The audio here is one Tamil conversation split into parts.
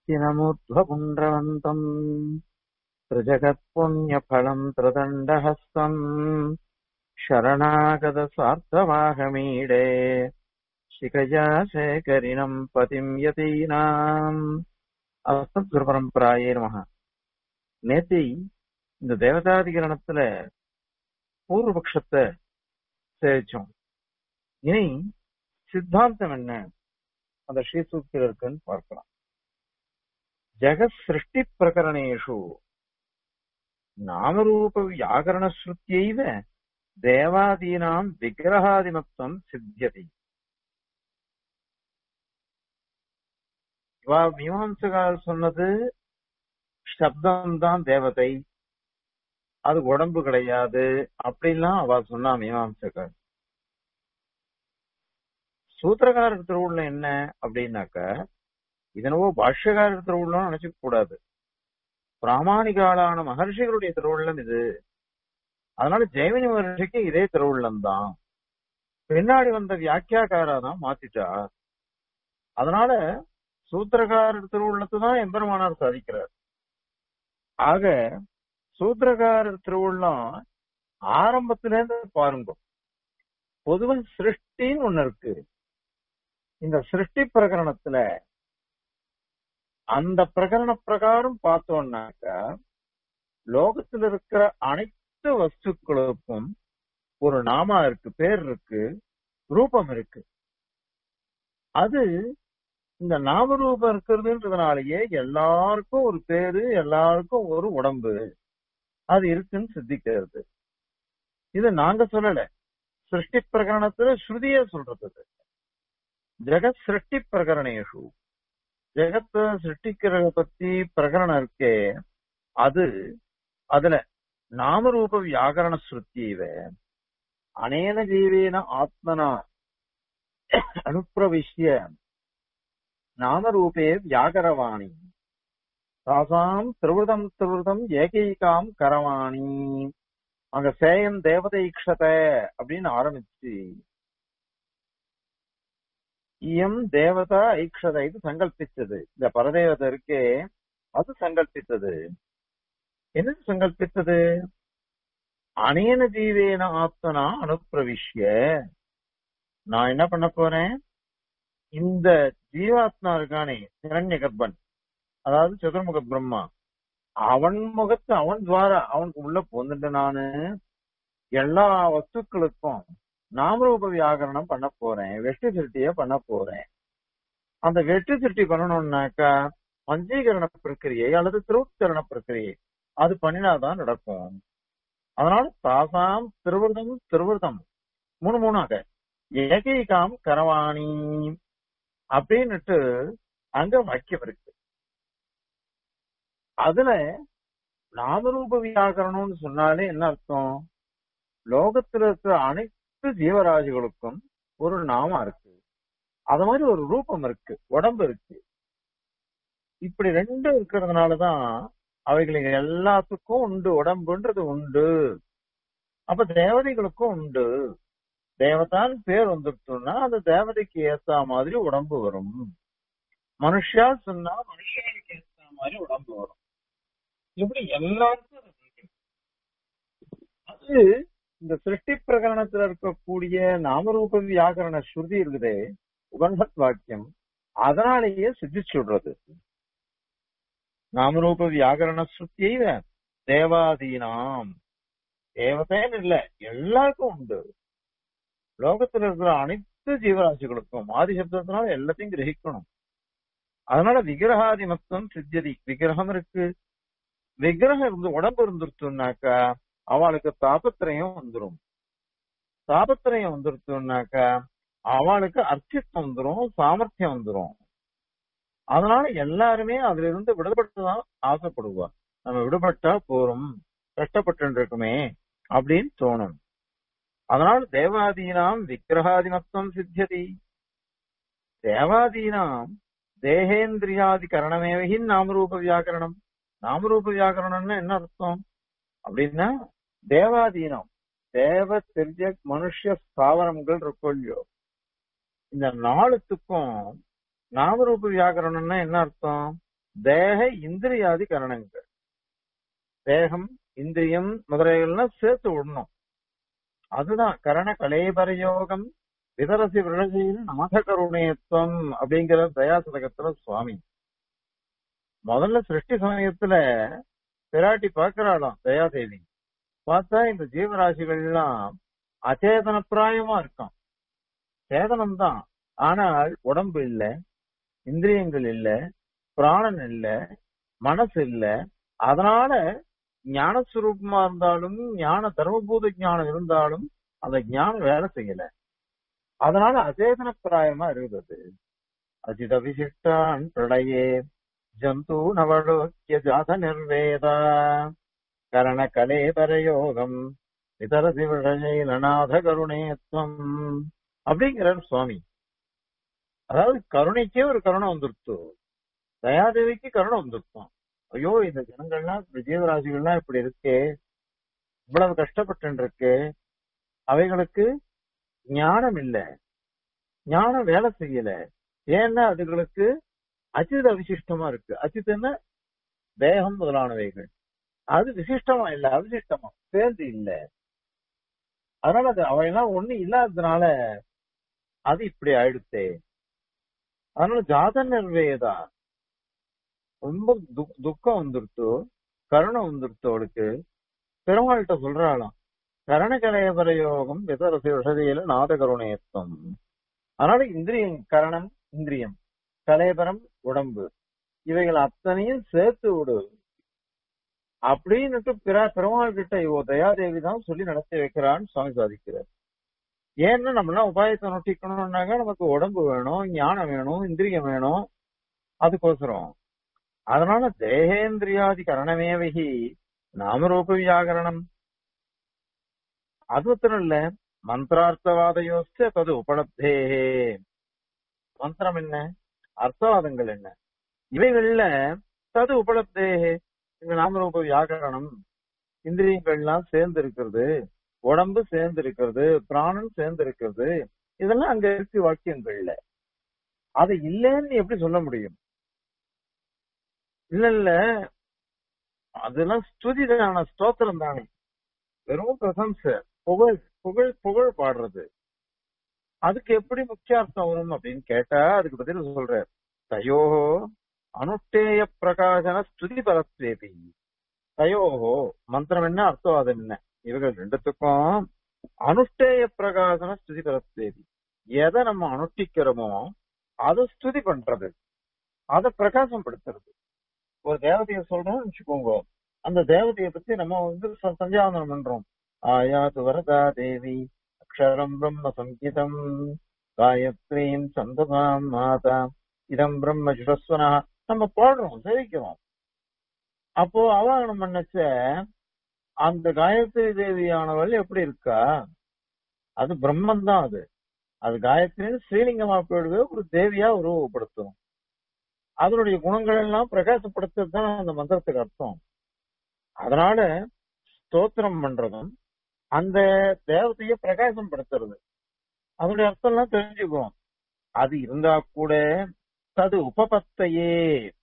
त्रिदक्षिणमूर्ध्वपुण्ड्रवन्तम् त्रिजगत्पुण्यफलम् त्रिदण्डहस्तम् शरणागतस्वार्थवाहमीडे शिखया शेखरिणम् पतिम् यतीनाम् அஸ்மத்குருபரம்பராயே நமக நேத்தி இந்த தேவதாதிகரணத்துல பூர்வபக்ஷத்தை சேவிச்சோம் இனி சித்தாந்தம் என்ன அந்த ஸ்ரீசூக்தியில் இருக்குன்னு பார்க்கலாம் ஜெகத் சிருஷ்டி பிரகரணேஷு நாமரூப வியாகரணஸ்ருத்தியைவ தேவாதீனாம் விக்கிரகாதிமத்துவம் சித்தியதி இவா மீமாம்சகால் சொன்னது சப்தம் தான் தேவதை அது உடம்பு கிடையாது அப்படின்லாம் அவ சொன்னா மீமாம்சகால் சூத்திரகாரர் திருவுள்ள என்ன அப்படின்னாக்க இதனவோ பாஷ்யகாரர் திருவுள்ளம் நினைச்சுக்க கூடாது பிராமணிகாலான மகர்ஷிகளுடைய திருவுள்ளம் இது அதனால ஜெயமினி மகர்ஷிக்கு இதே திருவுள்ளம் தான் பின்னாடி வந்த வியாக்கியாக்காரா தான் மாத்திட்டா அதனால சூத்திரகாரர் திருவுள்ளத்தை தான் எம்பெருமானார் சாதிக்கிறார் ஆக சூத்திரகாரர் திருவுள்ளம் ஆரம்பத்துல இருந்து பாருங்க பொதுவா சிருஷ்டின்னு ஒண்ணு இருக்கு இந்த சிருஷ்டி பிரகரணத்துல அந்த பிரகரண பிரகாரம் பார்த்தோம்னாக்கா லோகத்துல இருக்கிற அனைத்து வஸ்துக்களுக்கும் ஒரு நாமா இருக்கு பேர் இருக்கு ரூபம் இருக்கு அது இந்த நாமரூபம் இருக்கிறதுன்றதுனாலயே எல்லாருக்கும் ஒரு பேரு எல்லாருக்கும் ஒரு உடம்பு அது இருக்குன்னு சித்திக்கிறது இது நாங்க சொல்லல சிருஷ்டி பிரகரணத்துல ஸ்ருதியே சொல்றது ஜெகத் சிருஷ்டி பிரகரணேஷு ஜெகத்தை சிருஷ்டிக்கிறத பத்தி பிரகரணம் இருக்கே அது அதுல நாமரூப வியாகரண ஸ்ருத்தியவ அனேன ஜீவேன ஆத்மனா அனுப்பிரவிஷ்ய நாமரூபே வியாகரவாணி தாசாம் திருவிதம் திருவிதம் ஏகைகாம் கரவாணி அங்க சேயம் தேவதைக்ஷத அப்படின்னு ஆரம்பிச்சு இயம் தேவதா ஐக்ஷத இது சங்கல்பிச்சது இந்த பரதேவதை இருக்கே அது சங்கல்பித்தது என்னது சங்கல்பித்தது அனேன ஜீவேன ஆத்மனா அனுப்பிரவிஷ்ய நான் என்ன பண்ண போறேன் இந்த ஜீவாத்மா இருக்கானே இரண்ய கர்ப்பன் அதாவது சதுர்முக பிரம்மா அவன் முகத்து அவன் துவாரா அவனுக்கு உள்ள போந்துட்டு நானு எல்லா வஸ்துக்களுக்கும் நாமரூப வியாகரணம் பண்ண போறேன் வெற்றி திருஷ்டிய பண்ண போறேன் அந்த வெற்றி திருஷ்டி பண்ணணும்னாக்கா பஞ்சீகரண பிரக்கிரியை அல்லது திருவுத்தரண பிரக்கிரியை அது பண்ணினாதான் நடக்கும் அதனால தாசாம் திருவிருதம் திருவிருதம் மூணு மூணாக ஏகைகாம் கரவாணி அப்படின்னுட்டு அங்க வாக்கியம் இருக்கு அதுல நாமரூப வியாகரணம்னு சொன்னாலே என்ன அர்த்தம் லோகத்துல இருக்கிற அனைத்து ஜீவராசிகளுக்கும் ஒரு நாமம் இருக்கு அது மாதிரி ஒரு ரூபம் இருக்கு உடம்பு இருக்கு இப்படி ரெண்டும் இருக்கிறதுனாலதான் அவைகளுக்கு எல்லாத்துக்கும் உண்டு உடம்புன்றது உண்டு அப்ப தேவதைகளுக்கும் உண்டு தேவதான் பேர் வந்துட்டோம்னா அந்த தேவதைக்கு ஏத்த மாதிரி உடம்பு வரும் மனுஷா சொன்னா மனுஷனுக்கு ஏத்த மாதிரி உடம்பு வரும் இப்படி எல்லாருக்கும் அது இந்த சிருஷ்டி பிரகரணத்துல இருக்கக்கூடிய நாமரூப வியாகரண ஸ்ருதி இருக்குதே உகண்டத் வாக்கியம் அதனாலேயே சித்திச்சு விடுறது நாமரூப வியாகரண ஸ்ருத்தியை தேவாதீனாம் தேவதேன்னு இல்ல எல்லாருக்கும் உண்டு லோகத்துல இருக்கிற அனைத்து ஜீவராசிகளுக்கும் ஆதி சப்தத்தினால எல்லாத்தையும் கிரகிக்கணும் அதனால விக்கிரகாதி மத்தம் சித்தியதி விக்கிரகம் இருக்கு விக்கிரகம் இருந்து உடம்பு இருந்துருச்சுனாக்கா அவளுக்கு தாபத்திரையும் வந்துடும் தாபத்திரையும் வந்துருச்சுனாக்கா அவளுக்கு அர்த்தித்வம் வந்துடும் சாமர்த்தியம் வந்துடும் அதனால எல்லாருமே அதுல இருந்து விடுபட்டுதான் ஆசைப்படுவா நம்ம விடுபட்டா போறோம் கஷ்டப்பட்டு இருக்குமே அப்படின்னு தோணும் அதனால் தேவாதீனாம் விக்கிரகாதிமத்துவம் சித்தியதி தேவாதீனாம் தேகேந்திரியாதி கரணமேவகி நாமரூப வியாக்கரணம் நாமரூப வியாக்கரணம்னா என்ன அர்த்தம் அப்படின்னா தேவாதீனம் தேவ தெரிஞ்ச மனுஷ ஸ்தாவரங்கள் இருக்கும் இல்லையோ இந்த நாளுத்துக்கும் நாமரூப வியாக்கரணம்னா என்ன அர்த்தம் தேக இந்திரியாதி கரணங்கள் தேகம் இந்திரியம் முதலைகள்லாம் சேர்த்து விடணும் அதுதான் கரண கலேபரயோகம் விதரசி விரஜையில் நாத கருணேத்துவம் அப்படிங்கிற தயாசதகத்துல சுவாமி முதல்ல சிருஷ்டி சமயத்துல பிராட்டி பார்க்கிறாளாம் தயாதேவி பார்த்தா இந்த ஜீவராசிகள் எல்லாம் அச்சேதன பிராயமா இருக்கான் சேதனம் தான் ஆனால் உடம்பு இல்ல இந்திரியங்கள் இல்ல பிராணன் இல்ல மனசு இல்ல அதனால ஞானஸ்வரூபமா இருந்தாலும் ஞான தர்மபூத ஞானம் இருந்தாலும் அந்த ஞானம் வேலை செய்யல அதனால அச்சேதன பிராயமா இருக்குது அஜித விசிஷ்டான் பிரளயே ஜந்து நவலோக்கிய ஜாத நிர்வேதா கரண கலேபரயோகம் விதரசி விழநாத கருணேத்வம் அப்படிங்கிறார் சுவாமி அதாவது கருணைக்கே ஒரு கருணை வந்துருச்சு தயாதேவிக்கு கருணை வந்துருச்சோம் ஐயோ இந்த ஜனங்கள்லாம் இந்த ஜீவராசிகள்லாம் இப்படி இருக்கே இவ்வளவு கஷ்டப்பட்டு இருக்கு அவைகளுக்கு ஞானம் இல்ல ஞானம் வேலை செய்யல ஏன்னா அதுகளுக்கு அச்சித விசிஷ்டமா இருக்கு அச்சித்தன்னா தேகம் முதலானவைகள் அது விசிஷ்டமா இல்ல அவிசிஷ்டமா சேர்ந்து இல்ல அதனால அது அவையெல்லாம் ஒண்ணு இல்லாததுனால அது இப்படி ஆயிடுத்தே அதனால ஜாத நிர்வேதா ரொம்ப துக்- துக்கம் வந்துருத்து கருணை வந்துருத்து அவளுக்கு பெருமாள்கிட்ட சொல்றாளாம் கரண கலையபர யோகம் விதரசி விஷதியில நாத கருணேத்தம் அதனால இந்திரியம் கரணம் இந்திரியம் கலையபரம் உடம்பு இவைகள் அத்தனையும் சேர்த்து விடு அப்படின்னுட்டு பிற பெருமாள் கிட்ட இவோ தயாதேவி தான் சொல்லி நடத்தி வைக்கிறான்னு சுவாமி சாதிக்கிறார் ஏன்னா நம்மளாம் உபாயத்தை நொட்டிக்கணும்னாக்கா நமக்கு உடம்பு வேணும் ஞானம் வேணும் இந்திரியம் வேணும் அதுக்கோசரம் அதனால தேகேந்திரியாதி கரணமேவகி நாமரூப வியாகரணம் அது மாத்திரம் இல்ல மந்திரார்த்தவாதயோஸ்த தது உபலப்தே மந்திரம் என்ன அர்த்தவாதங்கள் என்ன இவைகள்ல தது உபலப்தே இந்த நாமரூப வியாகரணம் இந்திரியங்கள்லாம் சேர்ந்து இருக்கிறது உடம்பு சேர்ந்து இருக்கிறது பிராணன் சேர்ந்து இருக்கிறது இதெல்லாம் அங்க இருக்கு வாக்கியங்கள்ல அது இல்லைன்னு எப்படி சொல்ல முடியும் இல்ல இல்ல அதெல்லாம் ஸ்துதி தான ஸ்தோத்திரம் தானே வெறும் பிரசம்சை புகழ் புகழ் புகழ் பாடுறது அதுக்கு எப்படி முக்கியார்த்தம் வரும் அப்படின்னு கேட்டா அதுக்கு பதில் சொல்ற தயோஹோ அனுஷ்டேய பிரகாசன ஸ்துதி பரஸ்வேபி தயோஹோ மந்திரம் என்ன அர்த்தவாதம் என்ன இவர்கள் ரெண்டுத்துக்கும் அனுஷ்டேய பிரகாசன ஸ்துதி பரஸ்வேபி எதை நம்ம அனுஷ்டிக்கிறோமோ அதை ஸ்துதி பண்றது அதை பிரகாசம் படுத்துறது ஒரு தேவதையை சொல்றோம்னு வச்சுக்கோங்க அந்த தேவதையை பத்தி நம்ம வந்து ச- சந்தியாவந்தனம் பண்றோம் ஆயாது வரதா தேவி அக்ஷரம் பிரம்ம சங்கீதம் காயத்ரீம் சந்ததாம் மாதா இதம் பிரம்ம சுரஸ்வனா நம்ம பாடுறோம் சேவிக்கிறோம் அப்போ அவாகனம் பண்ணச்ச அந்த காயத்ரி தேவியானவள் எப்படி இருக்கா அது பிரம்மன் தான் அது அது காயத்ரின்னு ஸ்ரீலிங்கமா போயிடுது ஒரு தேவியா உருவப்படுத்தும் அதனுடைய குணங்கள் எல்லாம் பிரகாசப்படுத்துறது தான் அந்த மந்திரத்துக்கு அர்த்தம் அதனால ஸ்தோத்திரம் பண்றதும் அந்த தேவதைய பிரகாசம் படுத்துறது அதனுடைய அர்த்தம் எல்லாம் தெரிஞ்சுக்குவோம் அது இருந்தா கூட அது உபபத்தையே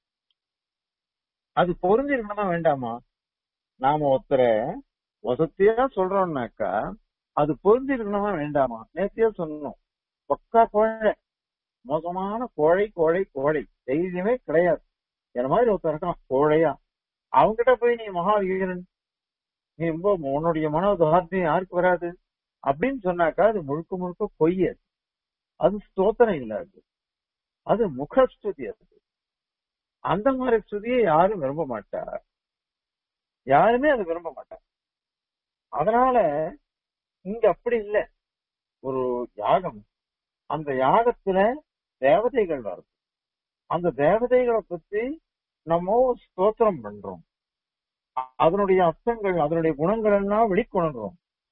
அது பொருந்திருக்கணுமா வேண்டாமா நாம ஒருத்தரை வசதியா சொல்றோம்னாக்கா அது பொருந்திருக்கணுமா வேண்டாமா நேத்தியா சொன்னோம் பக்கா கோழை மோசமான கோழை கோழை கோழை தைரியமே கிடையாது என்ன மாதிரி ஒருத்தர் இருக்கான் கோழையா அவங்கிட்ட போய் நீ மகாவீரன் நீ ரொம்ப உன்னுடைய மனோதார்த்தியம் யாருக்கு வராது அப்படின்னு சொன்னாக்கா அது முழுக்க முழுக்க பொய் அது அது ஸ்தோத்திரம் இல்ல அது அது முகஸ்துதி அது அந்த மாதிரி ஸ்துதியை யாரும் விரும்ப மாட்டா யாருமே அது விரும்ப மாட்டாங்க அதனால இங்க அப்படி இல்ல ஒரு யாகம் அந்த யாகத்துல தேவதைகள் வருது அந்த தேவதைகளை பத்தி நம்ம ஸ்தோத்திரம் பண்றோம் அ- அதனுடைய அர்த்தங்கள் அதனுடைய குணங்கள் எல்லாம் வெளிக்கொணர்றோம்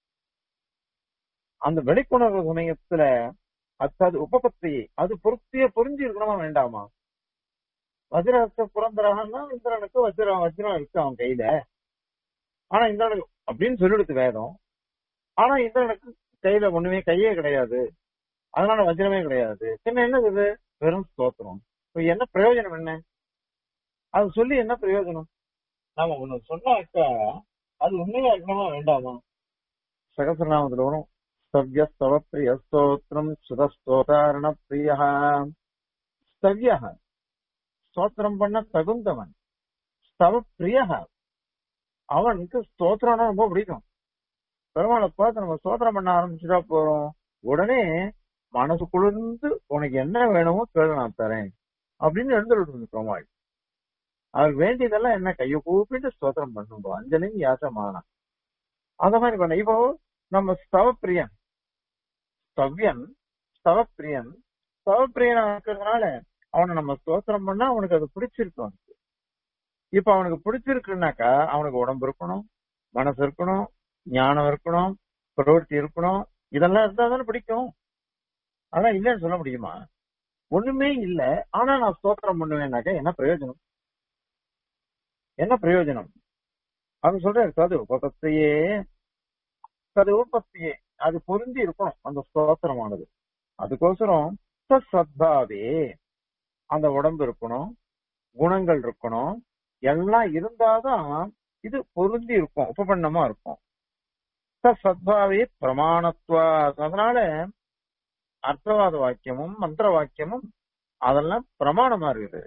அந்த வெளிக்கொணர்ற சமயத்துல அது அது உபபத்தி அது பொருத்திய புரிஞ்சு இருக்கணுமா வேண்டாமா வஜ்ரஹஸ்த புரந்தரகன்னா இந்திரனுக்கு வஜ்ரம் வஜ்ரம் இருக்கு அவன் கையில ஆனா இந்திரனுக்கு அப்படின்னு சொல்லிடுது வேதம் ஆனா இந்திரனுக்கு கையில ஒண்ணுமே கையே கிடையாது அதனால வஜ்ரமே கிடையாது பின்ன என்னது இது வெறும் ஸ்தோத்திரம் இப்ப என்ன பிரயோஜனம் என்ன அது சொல்லி என்ன பிரயோஜனம் நாம ஒண்ணு சொன்னாக்கா அது உண்மையா இருக்கணுமா வேண்டாமா சகசிரநாமத்துல வரும் ஸ்தவ்ய ஸ்தவ பிரிய ஸ்தோத்திரம் சுதஸ்தோதாரண பிரிய ஸ்தவ்ய ஸ்தோத்திரம் பண்ண தகுந்தவன் ஸ்தவ பிரிய அவனுக்கு ஸ்தோத்திரம்னா ரொம்ப பிடிக்கும் பெருமாளை பார்த்து நம்ம ஸ்தோத்திரம் பண்ண ஆரம்பிச்சுட்டா போறோம் உடனே மனசு குளிர்ந்து உனக்கு என்ன வேணுமோ கேளு நான் தரேன் அப்படின்னு எழுந்துட்டு பெருமாள் அவருக்கு வேண்டியதெல்லாம் என்ன கையை கூப்பிட்டு ஸ்தோத்திரம் பண்ணுவோம் அஞ்சலின் யாசமானா அந்த மாதிரி பண்ண இப்போ நம்ம ஸ்தவப்பிரியன் ஸ்தவ்யன் ஸ்தவப்பிரியன் ஸ்தவப்பிரியனா இருக்கிறதுனால அவனை நம்ம ஸ்தோத்திரம் பண்ணா அவனுக்கு அது பிடிச்சிருக்கும் அவனுக்கு. இப்ப அவனுக்கு பிடிச்சிருக்குனாக்கா அவனுக்கு உடம்பு இருக்கணும் மனசு இருக்கணும் ஞானம் இருக்கணும் பிரவൃத்தி இருக்கணும் இதெல்லாம் இருந்தா தானே பிடிக்கும் அதான் இல்லைன்னு சொல்ல முடியுமா ஒண்ணுமே இல்ல ஆனா நான் ஸ்தோத்திரம் பண்ணுவேன்னாக்கா என்ன பிரயோஜனம் என்ன பிரயோஜனம் அது சொல்ற தது உபபத்தையே தது உபபத்தியே அது பொருந்தி இருக்கணும் அந்த ஸ்தோத்திரமானது அதுக்கோசரம் சத்பாவே அந்த உடம்பு இருக்கணும் குணங்கள் இருக்கணும் எல்லாம் இருந்தாதான் இது பொருந்தி இருக்கும் உபபண்ணமா இருக்கும் சத்பாவே பிரமாணத்துவா அதனால அர்த்தவாத வாக்கியமும் மந்திர வாக்கியமும் அதெல்லாம் பிரமாணமா இருக்குது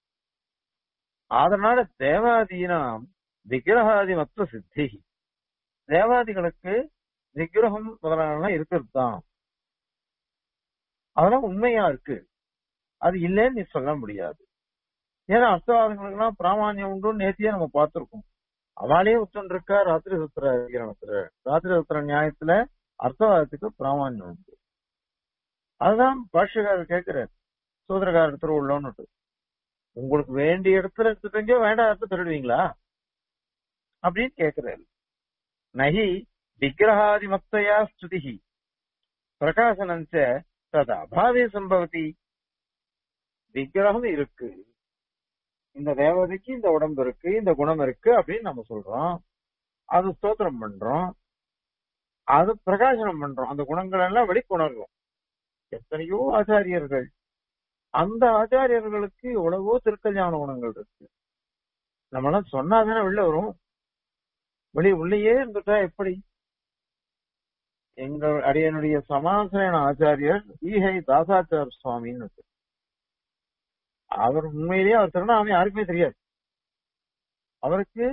அதனால தேவாதீனாம் விக்கிரகாதி மத்த சித்தி தேவாதிகளுக்கு விக்கிரகம் முதலான இருக்கிறது தான் அதெல்லாம் உண்மையா இருக்கு அது இல்லைன்னு நீ சொல்ல முடியாது ஏன்னா அர்த்தவாதங்களுக்கெல்லாம் பிராமான்யம் உண்டு நேத்தியே நம்ம பார்த்திருக்கோம் அவளே உத்தன் இருக்கா ராத்திரி சுத்திர விக்கிரணத்துல ராத்திரி சுத்திர நியாயத்துல அர்த்தவாதத்துக்கு பிராமான்யம் உண்டு அதுதான் பாஷ்யக்காரர் கேட்கிறார் சூத்திரக்காரர் திருவுள்ளோன்னு உங்களுக்கு வேண்டிய இடத்துல எடுத்துட்டீங்க வேண்டாம் இடத்துல திருடுவீங்களா அப்படின்னு கேட்கிறாரு நகி விக்கிரகாதி மத்தையா ஸ்துதி பிரகாசனஞ்ச தது அபாவே சம்பவதி விக்கிரகம் இருக்கு இந்த தேவதைக்கு இந்த உடம்பு இருக்கு இந்த குணம் இருக்கு அப்படின்னு நம்ம சொல்றோம் அது ஸ்தோத்திரம் பண்றோம் அது பிரகாசனம் பண்றோம் அந்த குணங்கள் எல்லாம் வெளிக்கொணர்றோம் எத்தனையோ ஆச்சாரியர்கள் அந்த ஆச்சாரியர்களுக்கு எவ்வளவோ திருக்கல்யாண குணங்கள் இருக்கு நம்மளாம் சொன்னாதானே வெளில வரும் வெளி உள்ளேயே இருந்துட்டா எப்படி எங்க அடியனுடைய சமாசன ஆச்சாரியர் ஈஹை தாசாச்சார சுவாமின்னு இருக்கு. அவர் உண்மையிலேயே அவர் திருநாமம் யாருக்குமே தெரியாது அவருக்கு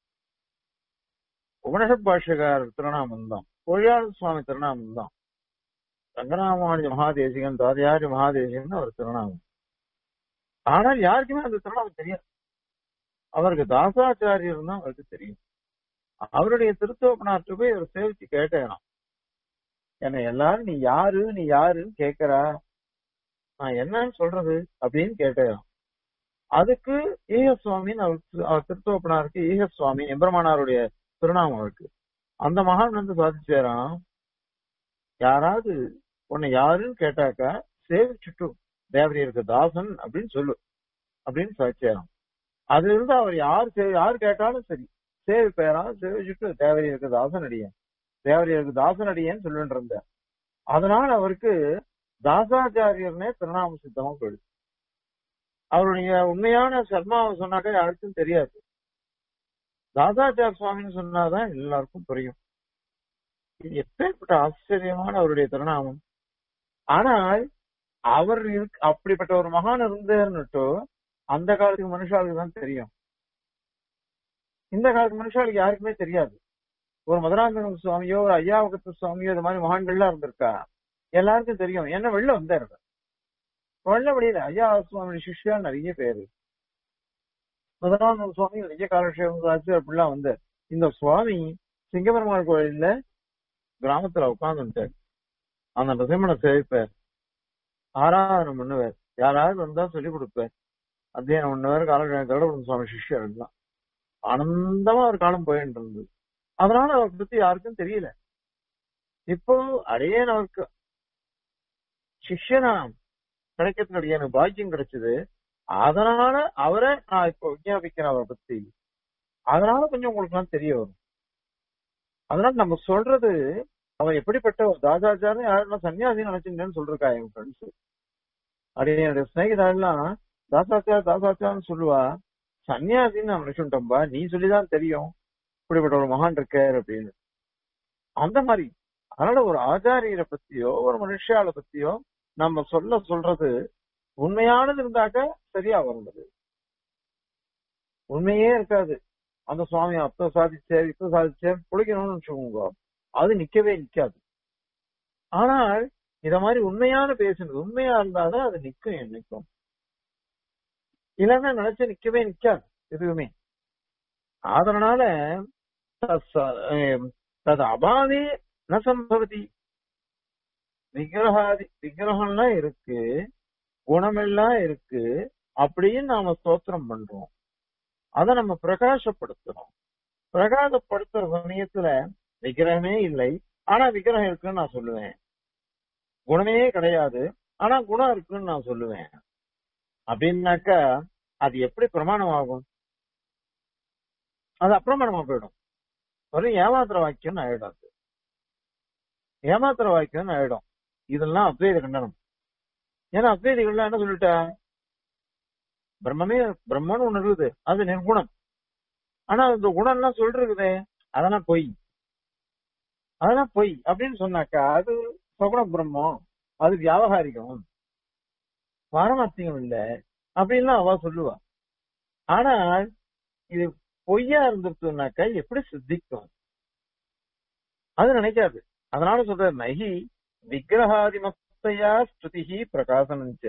உபனிஷத் பாஷ்யக்காரர் திருநாமம் தான் பொழியாளர் சுவாமி திருநாமம் தான் ரங்கராமானுஜ மகாதேசிகன் தாதியாரி மகாதேசிகன் அவர் திருநாமம் ஆனால் யாருக்குமே அந்த திருநாமம் தெரியாது அவருக்கு தாசாச்சாரியர் தான் அவருக்கு தெரியும் அவருடைய திருத்தோப்பனார்ட்டு போய் அவர் சேவிச்சு கேட்டேனாம் என்ன எல்லாரும் நீ யாரு நீ யாருன்னு கேக்குறா நான் என்னன்னு சொல்றது அப்படின்னு கேட்டேன் அதுக்கு ஈக சுவாமின்னு அவர் திரு- அவர் திருத்தோப்பனாருக்கு ஈக சுவாமி எம்பெருமானாருடைய திருநாமம் இருக்கு அந்த மகான் வந்து சாதிச்சாராம் யாராவது உன்னை யாருன்னு கேட்டாக்கா சேவிச்சுட்டு தேவரியருக்கு தாசன் அப்படின்னு சொல்லு அப்படின்னு சாதிச்சாராம் அதுல இருந்து அவர் யார் சே- யார் கேட்டாலும் சரி சேவிப்பேரா சேவிச்சுட்டு தேவரியருக்கு தாசன் அடியேன் தேவரியருக்கு தாசன் அடியேன்னு சொல்லிட்டு இருந்தார் அதனால அவருக்கு தாசாச்சாரியர்னே திருநாம சித்தமா போயிடுச்சு அவருடைய உண்மையான சர்மாவை சொன்னாக்கா யாருக்கும் தெரியாது தாசாச்சார சுவாமின்னு சொன்னாதான் எல்லாருக்கும் புரியும் இது எப்பேற்பட்ட ஆச்சரியமான அவருடைய திருநாமம் ஆனால் அவர் இருக்கு அப்படிப்பட்ட ஒரு மகான் இருந்தாருன்னுட்டோ அந்த காலத்துக்கு மனுஷாளுக்கு தான் தெரியும் இந்த காலத்து மனுஷாளுக்கு யாருக்குமே தெரியாது ஒரு மதுராந்தகம் சுவாமியோ ஒரு ஐயாவகத்து சுவாமியோ இது மாதிரி மகான்கள்லாம் இருந்திருக்கா எல்லாருக்கும் தெரியும் என்ன வெளில வந்தாரு வெளில வெளியில ஐயா சுவாமி சிஷ்யா நிறைய பேரு மதுராந்தகம் சுவாமி நிறைய காலக்ஷேபம் ஆச்சு அப்படிலாம் வந்தார் இந்த சுவாமி சிங்கபெருமாள் கோயில்ல கிராமத்துல உட்கார்ந்துட்டார் அந்த நரசிம்மனை சேவிப்பார் ஆராதனை பண்ணுவார் யாராவது வந்தா சொல்லி கொடுப்பார் அத்தியானம் பண்ணுவார் கால கருடபுரம் சுவாமி சிஷ்யர் தான் ஆனந்தமா ஒரு காலம் போயிட்டு இருந்தது அதனால அவரை பத்தி யாருக்கும் தெரியல இப்போ அடையேன் அவருக்கு சிஷ்யனா கிடைக்கிறதுக்கு அடியான பாக்கியம் கிடைச்சது அதனால அவரை நான் இப்போ விஞ்ஞாபிக்கிறேன் அவரை பத்தி அதனால கொஞ்சம் உங்களுக்கு எல்லாம் தெரிய வரும் அதனால நம்ம சொல்றது அவன் எப்படிப்பட்ட ஒரு தாஜாச்சாரம் யாரும் சன்னியாசி நினைச்சுங்கன்னு சொல்றா என் ஃப்ரெண்ட்ஸ் அப்படி என்னுடைய ஸ்நேகிதாள்லாம் தாசாச்சார் தாசாச்சார்னு சொல்லுவா சன்னியாசின்னு நான் நினைச்சுட்டோம்பா நீ சொல்லிதான் தெரியும் இப்படிப்பட்ட ஒரு மகான் இருக்கார் அப்படின்னு அந்த மாதிரி அதனால ஒரு ஆச்சாரியரை பத்தியோ ஒரு மனுஷால பத்தியோ நம்ம சொல்ல சொல்றது உண்மையானது இருந்தாக்க சரியா வருന്നത് உண்மையே இருக்காது அந்த சுவாமி அப்ப சாதிச்சார் இப்ப சாதிச்சார் பிடிக்கணும்னு வச்சுக்கோங்க அது நிக்கவே நிக்காது ஆனால் இத மாதிரி உண்மையான பேசுனது உண்மையா இருந்தாதான் அது நிக்கும் என்னைக்கும் இல்லைன்னா நினைச்சு நிக்கவே நிக்காது எதுவுமே அதனால தது அபாவே ந சம்பவதி விக்கிரகாதி விக்கிரகம்லாம் இருக்கு குணமெல்லாம் இருக்கு அப்படின்னு நாம ஸ்தோத்திரம் பண்றோம் அதை நம்ம பிரகாசப்படுத்துறோம் பிரகாசப்படுத்துற சமயத்துல விக்கிரகமே இல்லை ஆனா விக்கிரகம் இருக்குன்னு நான் சொல்லுவேன் குணமே கிடையாது ஆனா குணம் இருக்குன்னு நான் சொல்லுவேன் அப்படின்னாக்கா அது எப்படி பிரமாணம் ஆகும் அது அப்பிரமாணமா போயிடும் ஒரு ஏமாத்திர வாக்கியம் ஆயிடும் அது ஏமாத்திர வாக்கியம் ஆயிடும் இதெல்லாம் அத்வைத கண்டனம் ஏன்னா அத்வைதிகள்லாம் என்ன சொல்லிட்டா பிரம்மமே பிரம்மன்னு ஒண்ணு இருக்குது அது நிர்குணம் ஆனா இந்த குணம் எல்லாம் சொல்றதுக்குதே அதெல்லாம் பொய் அதெல்லாம் பொய் அப்படின்னு சொன்னாக்கா அது சகுண பிரம்மம் அது வியாபகாரிகம் பாரமாத்தியம் இல்ல அப்படின்லாம் அவ சொல்லுவா ஆனால் இது பொய்யா இருந்துச்சுனாக்கா எப்படி சித்திக்கும் அது நினைக்காது அதனால சொல்ற நகி விக்கிரகாதிமத்தையா ஸ்ருதிஹி பிரகாசனஞ்ச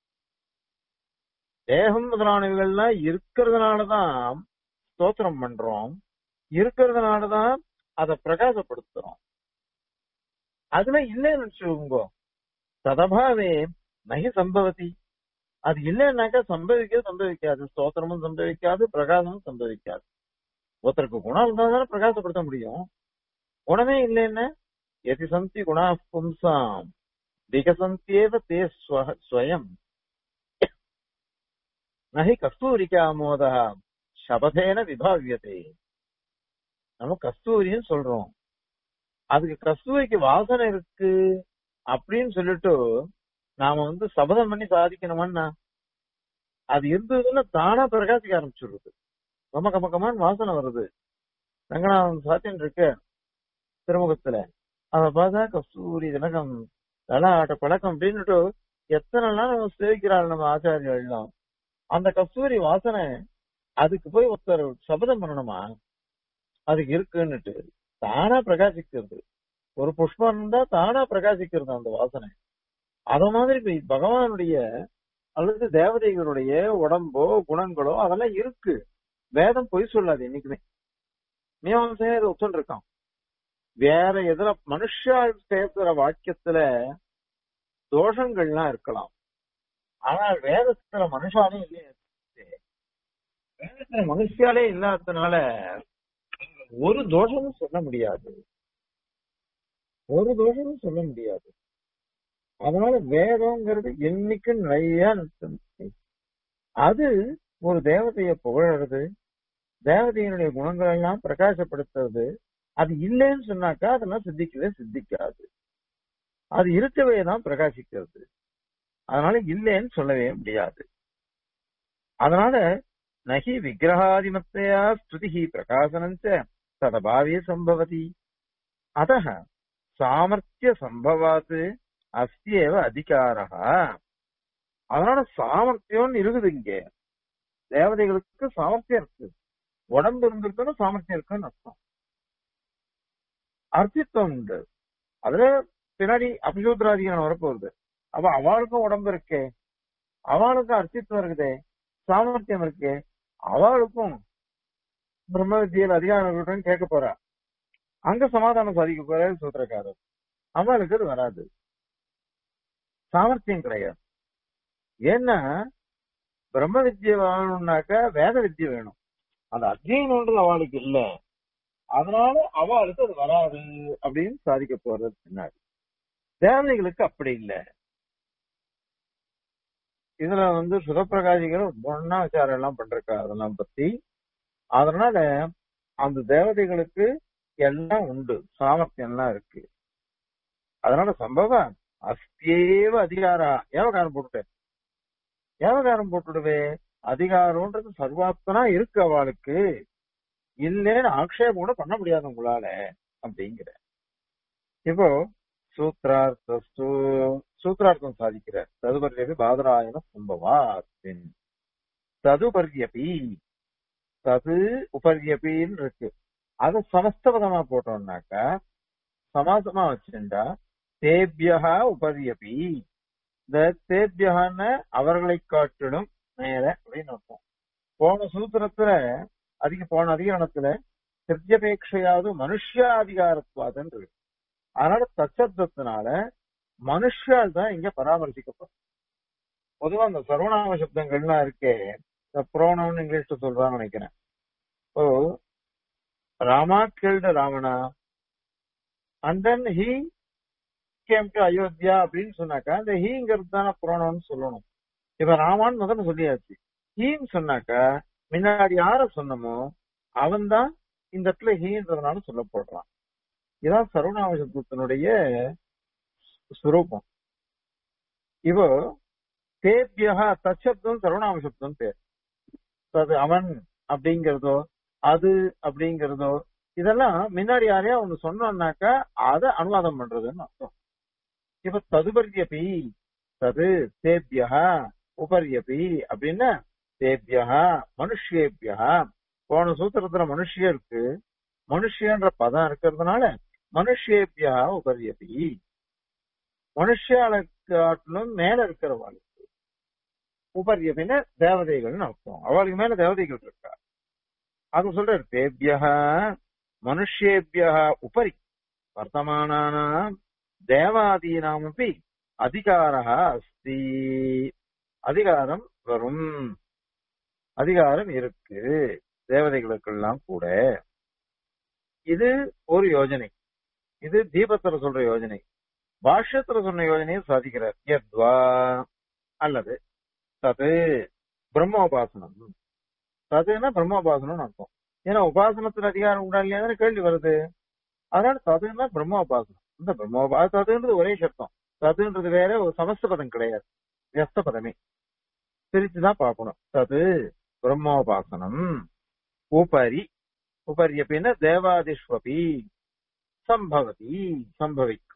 தேகம் முதலானவைகள்லாம் இருக்கிறதுனாலதான் ஸ்தோத்திரம் பண்றோம் இருக்கிறதுனாலதான் அதை பிரகாசப்படுத்துறோம் அதுல இல்லைன்னு வச்சுக்கோங்க சதபாவே நகி சம்பவதி அது இல்லைன்னாக்கா சம்பவிக்க சம்பவிக்காது ஸ்தோத்திரமும் சம்பவிக்காது பிரகாசமும் சம்பவிக்காது ஒருத்தருக்கு குணம் இருந்தா தானே பிரகாசப்படுத்த முடியும் குணமே இல்லைன்னா எதி சந்தி குணா பும்சாம் விகசந்தியேவ தே ஸ்வயம் நகி கஸ்தூரிக்கா மோதா சபதேன விபாவியதே நம்ம கஸ்தூரின்னு சொல்றோம் அதுக்கு கஸ்தூரிக்கு வாசனை இருக்கு அப்படின்னு சொல்லிட்டு நாம வந்து சபதம் பண்ணி சாதிக்கணுமான்னா அது இருந்ததுன்னா தானா பிரகாசிக்க ஆரம்பிச்சிடுது கம கம கமான்னு வாசனை வருது ரங்கநாதன் சாத்தின்னு இருக்கு திருமுகத்துல அத பார்த்தா கஸ்தூரி திலகம் தலாட்ட பழக்கம் அப்படின்னுட்டு எத்தனை நாள் நம்ம சேவிக்கிறாள் நம்ம ஆச்சாரியர்கள் எல்லாம் அந்த கஸ்தூரி வாசனை அதுக்கு போய் ஒருத்தர் சபதம் பண்ணணுமா அதுக்கு இருக்குன்னுட்டு தானா பிரகாசிக்கிறது ஒரு புஷ்பம் இருந்தா தானா பிரகாசிக்கிறது அந்த வாசனை அத மாதிரி பகவானுடைய அல்லது தேவதைகளுடைய உடம்போ குணங்களோ அதெல்லாம் இருக்கு வேதம் பொய் சொல்லாது என்னைக்குமே மீமாசையா இதை ஒத்துன்னு இருக்கான் வேற எதுல மனுஷால் சேர்க்கிற வாக்கியத்துல தோஷங்கள்லாம் இருக்கலாம் ஆனால் வேதத்துல மனுஷாலே இல்லையே வேதத்துல மனுஷியாலே இல்லாததுனால ஒரு தோஷமும் சொல்ல முடியாது ஒரு தோஷமும் சொல்ல முடியாது அதனால வேதம்ங்கிறது என்னைக்கு நிறைய அது ஒரு தேவதைய புகழறது தேவதையினுடைய குணங்கள் எல்லாம் பிரகாசப்படுத்துறது அது இல்லைன்னு சொன்னாக்கா அதெல்லாம் சித்திக்கவே சித்திக்காது அது இருக்கவே தான் பிரகாசிக்கிறது அதனால இல்லைன்னு சொல்லவே முடியாது அதனால நகி விக்கிரகாதிமத்தையா ஸ்துதி பிரகாசனஞ்ச ததபாவே சம்பவதி அத சாமர்த்திய சம்பவாத்து அஸ்தியேவ அதிகாரா அதனால சாமர்த்தியம்னு இருக்குது இங்க தேவதைகளுக்கு சாமர்த்தியம் இருக்கு உடம்பு இருந்திருக்குன்னு சாமர்த்தியம் இருக்குன்னு அர்த்தம் அர்த்தித்வம் உண்டு அதுல பின்னாடி அபிசூத்ராதிகாரம் வரப்போகுது அப்ப அவளுக்கும் உடம்பு இருக்கே அவளுக்கும் அர்த்தித்வம் இருக்குதே சாமர்த்தியம் இருக்கு அவளுக்கும் பிரம்ம வித்தியில் அதிகாரம் இருக்கட்டும் கேட்க போறா அங்க சமாதானம் சாதிக்க போற சூத்திரக்காரர் அவளுக்கு அது வராது சாமர்த்தியம் கிடையாது ஏன்னா பிரம்ம வித்தியை வேணும்னாக்க வேத வித்தியை வேணும் அந்த அத்தியனம்ன்றது அவளுக்கு இல்ல அதனால அவளுக்கு அது வராது அப்படின்னு சாதிக்க போறது பின்னாடி தேவதைகளுக்கு அப்படி இல்ல இதுல வந்து சுகப்பிரகாசிகள் ஒன்னா விசாரம் எல்லாம் பண்றக்கா அதெல்லாம் பத்தி அதனால அந்த தேவதைகளுக்கு எல்லாம் உண்டு சாமர்த்தியம் எல்லாம் இருக்கு அதனால சம்பவம் அஸ்தியேவ அதிகாரா ஏவகாரம் போட்டுட்டேன் ஏவகாரம் போட்டுடுவே அதிகாரம்ன்றது சர்வாத்மனா இருக்கு அவளுக்கு இல்லைன்னு ஆக்ஷேபம் கூட பண்ண முடியாது உங்களால அப்படிங்கிற இப்போ சூத்ரார்த்தஸ்து சூத்ரார்த்தம் சாதிக்கிறார் ததுபர்யபி பாதராயண சம்பவா ததுபர்யபி தது உபர்யபின்னு இருக்கு அதை சமஸ்தபதமா போட்டோம்னாக்கா சமாசமா வச்சிருந்தா தேபியகா உபர்யபி இந்த தேபியகான்னு அவர்களை காட்டிலும் நேர அப்படின்னு அர்த்தம் போன சூத்திரத்துல அதிக போன அதிகரணத்துல சித்தியபேட்சையாவது மனுஷாதிகாரத்துவாதன் இருக்கு அதனால தச்சப்தத்தினால மனுஷால் தான் இங்க பராமரிக்கப்படும் பொதுவா அந்த சர்வநாம சப்தங்கள்லாம் இருக்கே இந்த புரோனம்னு இங்கிலீஷ்ல சொல்றான்னு நினைக்கிறேன் ஓ Rama killed Ravana and then he came to Ayodhya அப்படின்னு சொன்னாக்கா இந்த ஹீங்கிறது தானே புராணம்னு சொல்லணும் இப்ப ராமான்னு முதல்ல சொல்லியாச்சு ஹீன்னு சொன்னாக்கா முன்னாடி யார சொன்னமோ அவன் தான் இந்த இடத்துல ஹீன்றதுனால சொல்ல போடுறான் இதான் சர்வநாம சப்தத்தினுடைய சுரூபம் இப்போ தேபியகா தச்சப்தம் சர்வநாம சப்தம் பேர் அது அவன் அப்படிங்கிறதோ அது அப்படிங்கிறதோ இதெல்லாம் முன்னாடி யாரையா ஒண்ணு சொன்னோம்னாக்கா அதை அனுவாதம் பண்றதுன்னு அர்த்தம் இப்ப ததுபர்யபி தது தேபியா உபர்யபி அப்படின்னா தேபியா மனுஷேபியா போன சூத்திரத்துல மனுஷிய இருக்கு மனுஷியன்ற பதம் இருக்கிறதுனால மனுஷேபியா உபர்யபி மனுஷால காட்டிலும் மேல இருக்கிறவாளுக்கு உபர்யபின தேவதைகள்னு அர்த்தம் அவளுக்கு மேல தேவதைகள் இருக்கா அது சொல்றாரு தேபியா மனுஷேபியா உபரி வர்த்தமானானாம் தேவாதீனாமப்பி அதிகாரா அஸ்தி அதிகாரம் வரும் அதிகாரம் இருக்கு தேவதைகளுக்கெல்லாம் கூட இது ஒரு யோஜனை இது தீபத்துல சொல்ற யோஜனை பாஷ்யத்துல சொன்ன யோஜனையை சாதிக்கிறார் யத்வா அல்லது தது பிரம்மோபாசனம் ததுன்னா பிரம்மோபாசனம் அர்த்தம் ஏன்னா உபாசனத்துல அதிகாரம் உண்டா இல்லையா கேள்வி வருது அதனால ததுன்னா பிரம்மோபாசனம் இந்த பிரம்மோபா ததுன்றது ஒரே சப்தம் ததுன்றது வேற ஒரு சமஸ்த பதம் கிடையாது வியஸ்த பதமே பிரிச்சுதான் பார்க்கணும் தது பிரம்மோபாசனம் உபரி உபரி அப்படின்னா தேவாதிஷ்வபி சம்பவதி சம்பவிக்கும்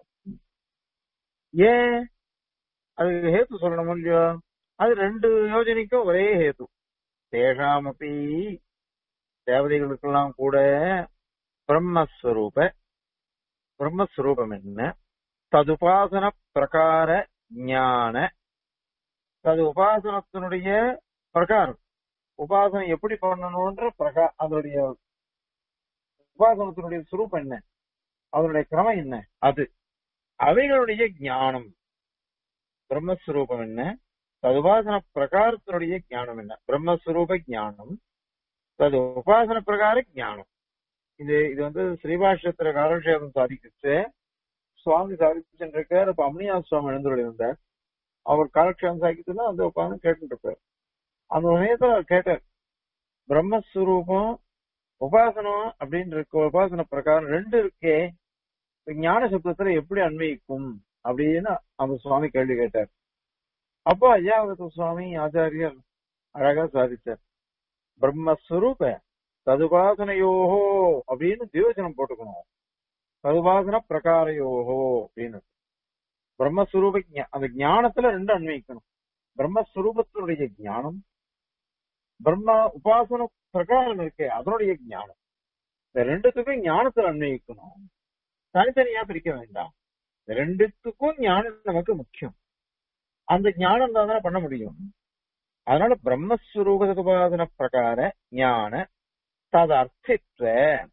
ஏன் அதுக்கு ஹேத்து சொல்லணும் இல்லையோ அது ரெண்டு யோஜனைக்கும் ஒரே ஹேத்து தேஷாமப்பி தேவதைகளுக்கெல்லாம் கூட பிரம்மஸ்வரூப பிரம்மஸ்வரூபம் என்ன ததுபாசன பிரகார ஞான அது உபாசனத்தினுடைய பிரகாரம் உபாசனம் எப்படி பண்ணணும்ன்ற பிரகா அதனுடைய உபாசனத்தினுடைய சுரூபம் என்ன அதனுடைய கிரமம் என்ன அது அவைகளுடைய ஞானம் பிரம்மஸ்வரூபம் என்ன தது உபாசன பிரகாரத்தினுடைய ஞானம் என்ன பிரம்மஸ்வரூப ஞானம் தது உபாசன பிரகார ஞானம் இது இது வந்து ஸ்ரீபாஷ்யத்திர காலக்ஷேபம் சாதிக்கிச்சு சுவாமி சாதிச்சுருக்கார் இப்ப அம்னியா சுவாமி எழுந்துள்ள இருந்தார் அவர் காலக்ஷேபம் சாதிக்கிறதுனா வந்து உட்காந்து கேட்டுட்டு இருப்பார் அந்த சமயத்துல அவர் கேட்டார் பிரம்மஸ்வரூபம் உபாசனம் அப்படின்னு இருக்க உபாசன பிரகாரம் ரெண்டு இருக்கே ஞான சப்தத்துல எப்படி அன்வயிக்கும் அப்படின்னு அந்த சுவாமி கேள்வி கேட்டார் அப்போ ஐயாவத சுவாமி ஆச்சாரியர் அழகா சாதிச்சார் பிரம்மஸ்வரூப ததுபாசனையோஹோ அப்படின்னு தியோஜனம் போட்டுக்கணும் ததுபாசன பிரகாரையோஹோ அப்படின்னு பிரம்மஸ்வரூப ஞா- அந்த ஞானத்துல ரெண்டு அன்வயிக்கணும் பிரம்மஸ்வரூபத்தினுடைய ஞானம் பிரம்ம உபாசன பிரகாரம் இருக்கே அதனுடைய ஞானம் இந்த ரெண்டுத்துக்கும் ஞானத்துல அன்வயிக்கணும் தனித்தனியா பிரிக்க வேண்டாம் இந்த ரெண்டுத்துக்கும் ஞானம் நமக்கு முக்கியம் அந்த ஞானம் தான் பண்ண முடியும் அதனால பிரம்மஸ்வரூப உபாசன பிரகார ஞான தது அர்த்தித்வ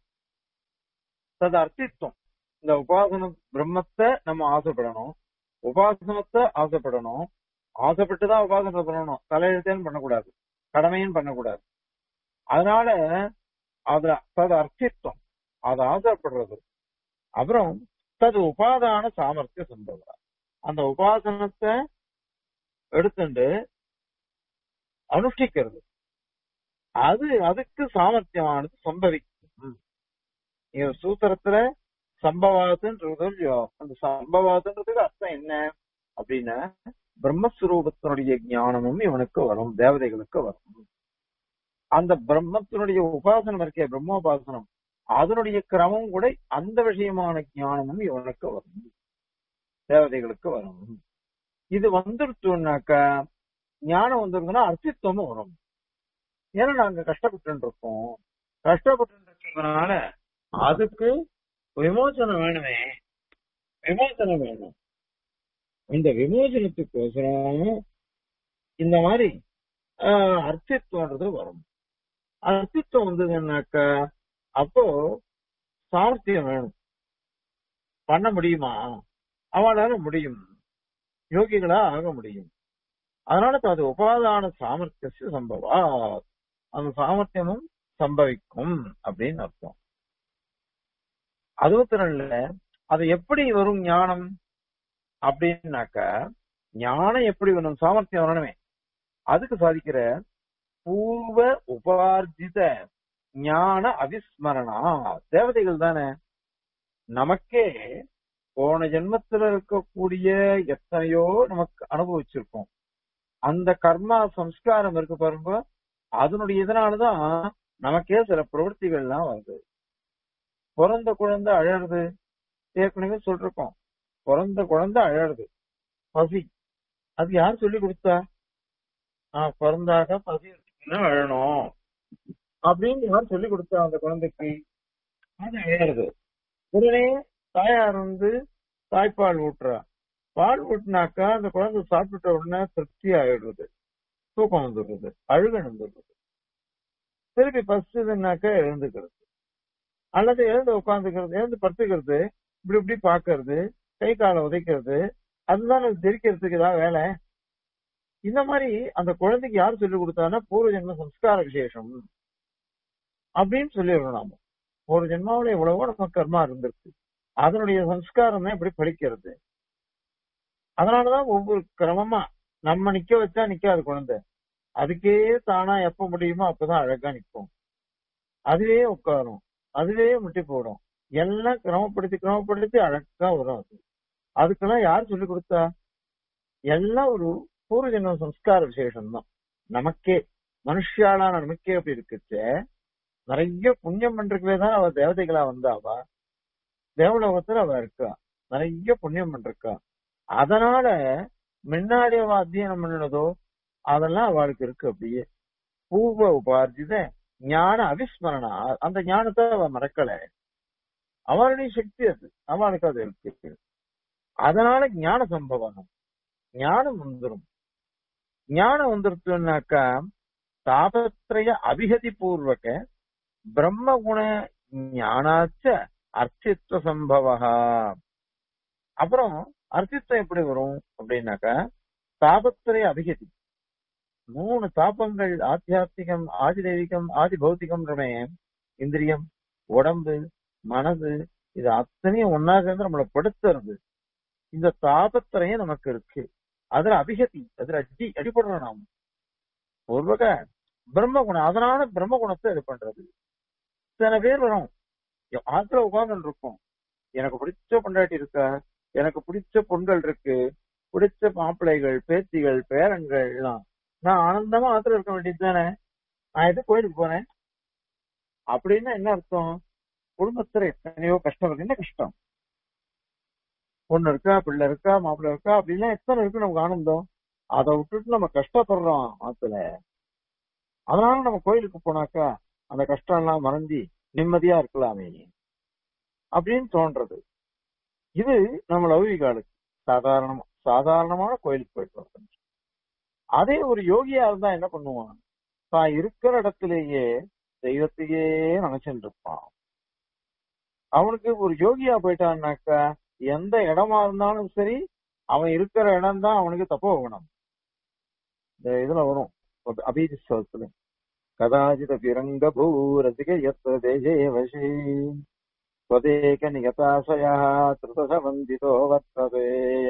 தது அர்த்தித்வம் இந்த உபாசன பிரம்மத்தை நம்ம ஆசைப்படணும் உபாசனத்தை ஆசைப்படணும் ஆசைப்பட்டுதான் உபாசனை பண்ணணும் தலையெழுத்தேன்னு பண்ணக்கூடாது கடமையும் பண்ணக்கூடாது அதனால அது தது அர்த்தித்வம் அது ஆசைப்படுறது அப்புறம் தது உபாதான சாமர்த்திய சம்பவம் அந்த உபாசனத்தை எடுத்துட்டு அனுஷ்டிக்கிறது அது அதுக்கு சாமர்த்தியமானது சம்பவிக்கும் இங்க சூத்திரத்துல சம்பவாத்துன்றது இல்லையோ அந்த சம்பவாத்துன்றதுக்கு அர்த்தம் என்ன அப்படின்னா பிரம்மஸ்வரூபத்தினுடைய ஞானமும் இவனுக்கு வரும் தேவதைகளுக்கு வரும் அந்த பிரம்மத்தினுடைய உபாசனம் இருக்கே பிரம்மோபாசனம் அதனுடைய கிரமம் கூட அந்த விஷயமான ஞானமும் இவனுக்கு வரும் தேவதைகளுக்கு வரும் இது வந்துருச்சுனாக்கா ஞானம் வந்துருதுன்னா அர்த்தித்துவமும் வரும் ஏன்னா நாங்க கஷ்டப்பட்டு இருக்கோம் கஷ்டப்பட்டு இருக்கிறதுனால அதுக்கு விமோசனம் வேணுமே விமோசனம் வேணும் இந்த விமோசனத்துக்கோசரம் இந்த மாதிரி ஆஹ், அர்த்தித்துவன்றது வரும் அர்த்தித்துவம் வந்ததுன்னாக்கா அப்போ சாமர்த்தியம் வேணும் பண்ண முடியுமா அவளால முடியும் யோகிகளா ஆக முடியும் அதனால இப்ப அது உபாதான சாமர்த்திய சம்பவா அந்த சாமர்த்தியமும் சம்பவிக்கும் அப்படின்னு அர்த்தம் அதுவும் திறன்ல அது எப்படி வரும் ஞானம் அப்படின்னாக்கா ஞானம் எப்படி வரும் சாமர்த்தியம் வரணுமே அதுக்கு சாதிக்கிற பூர்வ உபார்ஜித ஞான அவிஸ்மரணா தேவதைகள் தானே நமக்கே போன ஜென்மத்துல இருக்கக்கூடிய எத்தனையோ நமக்கு அனுபவிச்சிருக்கோம் அந்த கர்மா சம்ஸ்காரம் இருக்கு பாருங்க அதனுடைய இதனாலதான் நமக்கே சில பிரவൃத்திகள்லாம் வருது பிறந்த குழந்தை அழறது ஏற்கனவே சொல்லிருக்கோம் பிறந்த குழந்தை அழறது பசி அது யார் சொல்லி கொடுத்தா ஆஹ் பிறந்தாக பசி இருக்குன்னா அழணும் அப்படின்னு யார் சொல்லி கொடுத்தா அந்த குழந்தைக்கு அது அழறது உடனே தாயார் வந்து தாய்ப்பால் ஊட்டுறா பால் ஊட்டினாக்கா அந்த குழந்தை சாப்பிட்ட உடனே திருப்தி ஆயிடுறது தூக்கம் வந்துடுறது அழுகன் வந்துடுறது திருப்பி பசிச்சதுன்னாக்கா எழுந்துக்கிறது அல்லது எழுந்து உட்காந்துக்கிறது எழுந்து படுத்துக்கிறது இப்படி இப்படி பாக்குறது கை காலை உதைக்கிறது அதுதான் அது தெரிக்கிறதுக்கு ஏதாவது வேலை இந்த மாதிரி அந்த குழந்தைக்கு யார் சொல்லி கொடுத்தான்னா பூர்வ ஜென்ம சம்ஸ்கார விசேஷம் அப்படின்னு சொல்லிடுறோம் நாம ஒரு ஜென்மாவில எவ்வளவோ நம்ம கர்மா இருந்திருக்கு அதனுடைய சம்ஸ்காரம் தான் இப்படி படிக்கிறது அதனாலதான் ஒவ்வொரு கிரமமா நம்ம நிக்க வச்சா நிக்காது குழந்தை அதுக்கே தானா எப்ப முடியுமோ அப்பதான் அழகா நிக்கும் அதுவே உட்காரும் அதுவே முட்டி போடும் எல்லாம் கிரமப்படுத்தி கிரமப்படுத்தி அழகா வரும் அது அதுக்கெல்லாம் யார் சொல்லி கொடுத்தா எல்லாம் ஒரு பூர்வ ஜென்ம சம்ஸ்கார விசேஷம் தான் நமக்கே மனுஷியாளான நமக்கே அப்படி இருக்குச்சே நிறைய புண்ணியம் பண்றதுக்குவே தான் அவ தேவதைகளா வந்தாவா தேவலோகத்துல அவ இருக்கா நிறைய புண்ணியம் பண்றா அதனால முன்னாடி அவ அத்தியனம் பண்ணினதோ அதெல்லாம் அவளுக்கு இருக்கு அப்படியே பூர்வ உபார்ஜித ஞான அவிஸ்மரணா அந்த ஞானத்தை அவ மறக்கல அவளுடைய சக்தி அது அவளுக்கு அது இருக்கு அதனால ஞான சம்பவம் ஞானம் வந்துரும் ஞானம் வந்துருச்சுன்னாக்கா தாபத்ரய அபிகதி பூர்வக பிரம்ம குண ஞானாச்ச அர்த்தித்வ சம்பவா அப்புறம் அர்த்தித்வம் எப்படி வரும் அப்படின்னாக்கா தாபத்திரைய அபிகதி மூணு தாபங்கள் ஆத்தியாத்மிகம் ஆதிதெய்வீகம் ஆதி பௌத்திகம்ன்றமே இந்திரியம் உடம்பு மனது இது அத்தனையும் ஒன்னா சேர்ந்து நம்மளை படுத்துறது இந்த தாபத்திரையும் நமக்கு இருக்கு அதுல அபிகதி அதுல அடி அடிபடுறோம் நாம் ஒருவக பிரம்ம குணம் அதனால பிரம்ம குணத்தை இது பண்றது சில பேர் வரும் ஆத்துல உட்கார்ந்து இருக்கும் எனக்கு பிடிச்ச பொண்டாட்டி இருக்கா எனக்கு பிடிச்ச பொண்கள் இருக்கு பிடிச்ச மாப்பிள்ளைகள் பேத்திகள் பேரன்கள் எல்லாம் நான் ஆனந்தமா ஆத்துல இருக்க வேண்டியது தானே நான் எது கோயிலுக்கு போனேன் அப்படின்னா என்ன அர்த்தம் குடும்பத்துல எத்தனையோ கஷ்டம் இருக்கு என்ன கஷ்டம் பொண்ணு இருக்கா பிள்ளை இருக்கா மாப்பிள்ளை இருக்கா அப்படின்னா எத்தனை இருக்கு நமக்கு ஆனந்தம் அதை விட்டுட்டு நம்ம கஷ்டப்படுறோம் ஆத்துல அதனால நம்ம கோயிலுக்கு போனாக்கா அந்த கஷ்டம் எல்லாம் மறைஞ்சி நிம்மதியா இருக்கலாமே அப்படின்னு தோன்றது இது நம்ம லௌகிகாலுக்கு சாதாரணமா சாதாரணமான கோயிலுக்கு போயிட்டு வரது அதே ஒரு யோகியா இருந்தா என்ன பண்ணுவான் தான் இருக்கிற இடத்திலேயே தெய்வத்தையே நினைச்சுட்டு இருப்பான் அவனுக்கு ஒரு யோகியா போயிட்டான்னாக்கா எந்த இடமா இருந்தாலும் சரி அவன் இருக்கிற இடம் தான் அவனுக்கு தப்போகணும் இந்த இதுல வரும் அபீதிஸ்வரத்துல கதாச்சித பிரங்க பூரசிக எத்த தேஜே வசே त्वदेक निगताशयः त्रुतसवन्दितो वर्तते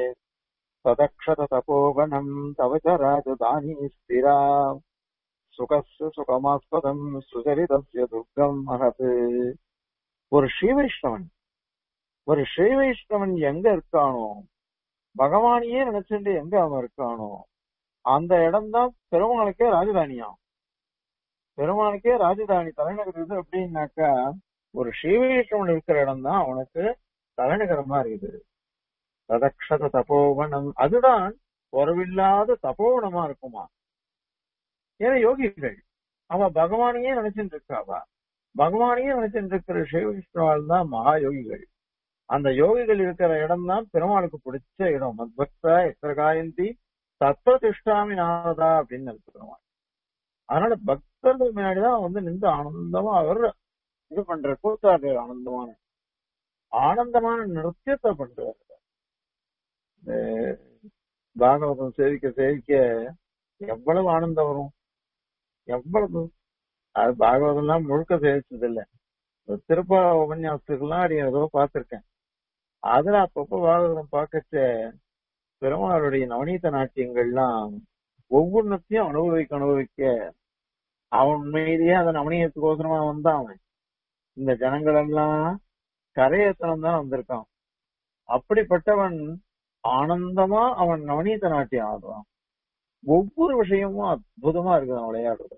तदक्षत तपोवनम् तव च राजधानी स्थिरा சுகஸ்ய சுகமாஸ்பதம் சுசரிதஸ்ய துர்க்கம் மகத் ஒரு ஸ்ரீவைஷ்ணவன் ஒரு ஸ்ரீவைஷ்ணவன் எங்க இருக்கானோ பகவானையே நினைச்சுட்டு எங்க அவன் இருக்கானோ அந்த இடம்தான் பெருமாளுக்கே ராஜதானியாம் பெருமாளுக்கே ராஜதானி தலைநகர் இது அப்படின்னாக்கா ஒரு ஸ்ரீவைஷ்ணவன் இருக்கிற இடம் தான் அவனுக்கு தலைநகரமா இருக்குது ததக்ஷத தபோவனம் அதுதான் உறவில்லாத தபோவனமா இருக்குமா ஏன்னா யோகிகள் அவ பகவானையே நினைச்சுட்டு இருக்காவா பகவானையே நினைச்சுட்டு இருக்கிற ஸ்ரீவிஷ்ணுவால் தான் மகா யோகிகள் அந்த யோகிகள் இருக்கிற இடம் தான் பெருமாளுக்கு பிடிச்ச இடம் மத்பக்தா எத்திர காயந்தி தத்துவ திஷ்டாமி நாதா அப்படின்னு இருக்கு பெருமாள் அதனால பக்தர்கள் முன்னாடிதான் வந்து நின்று ஆனந்தமா அவர் இது பண்ற கூத்தாடுற ஆனந்தமான ஆனந்தமான நிருத்தியத்தை பண்றாரு இந்த பாகவதம் சேவிக்க சேவிக்க எவ்வளவு ஆனந்தம் வரும் எவ்வளவு அது பாகவதம்லாம் முழுக்க சேவிச்சது இல்ல திருப்பா உபன்யாசத்துக்கெல்லாம் அடி ஏதோ பார்த்திருக்கேன் அதுல அப்பப்போ பாகவதம் பார்க்கச்ச பெருமாளுடைய நவநீத நாட்டியங்கள்லாம் ஒவ்வொன்றத்தையும் அனுபவிக்க அனுபவிக்க அவன் உண்மையிலேயே அந்த நவநீதத்துக்கோசரமா வந்தான் அவன் இந்த ஜனங்கள் எல்லாம் கரையத்தனம் தான் வந்திருக்கான் அப்படிப்பட்டவன் ஆனந்தமா அவன் நவநீத நாட்டியம் ஆடுறான் ஒவ்வொரு விஷயமும் அற்புதமா இருக்குது அவன் விளையாடுறது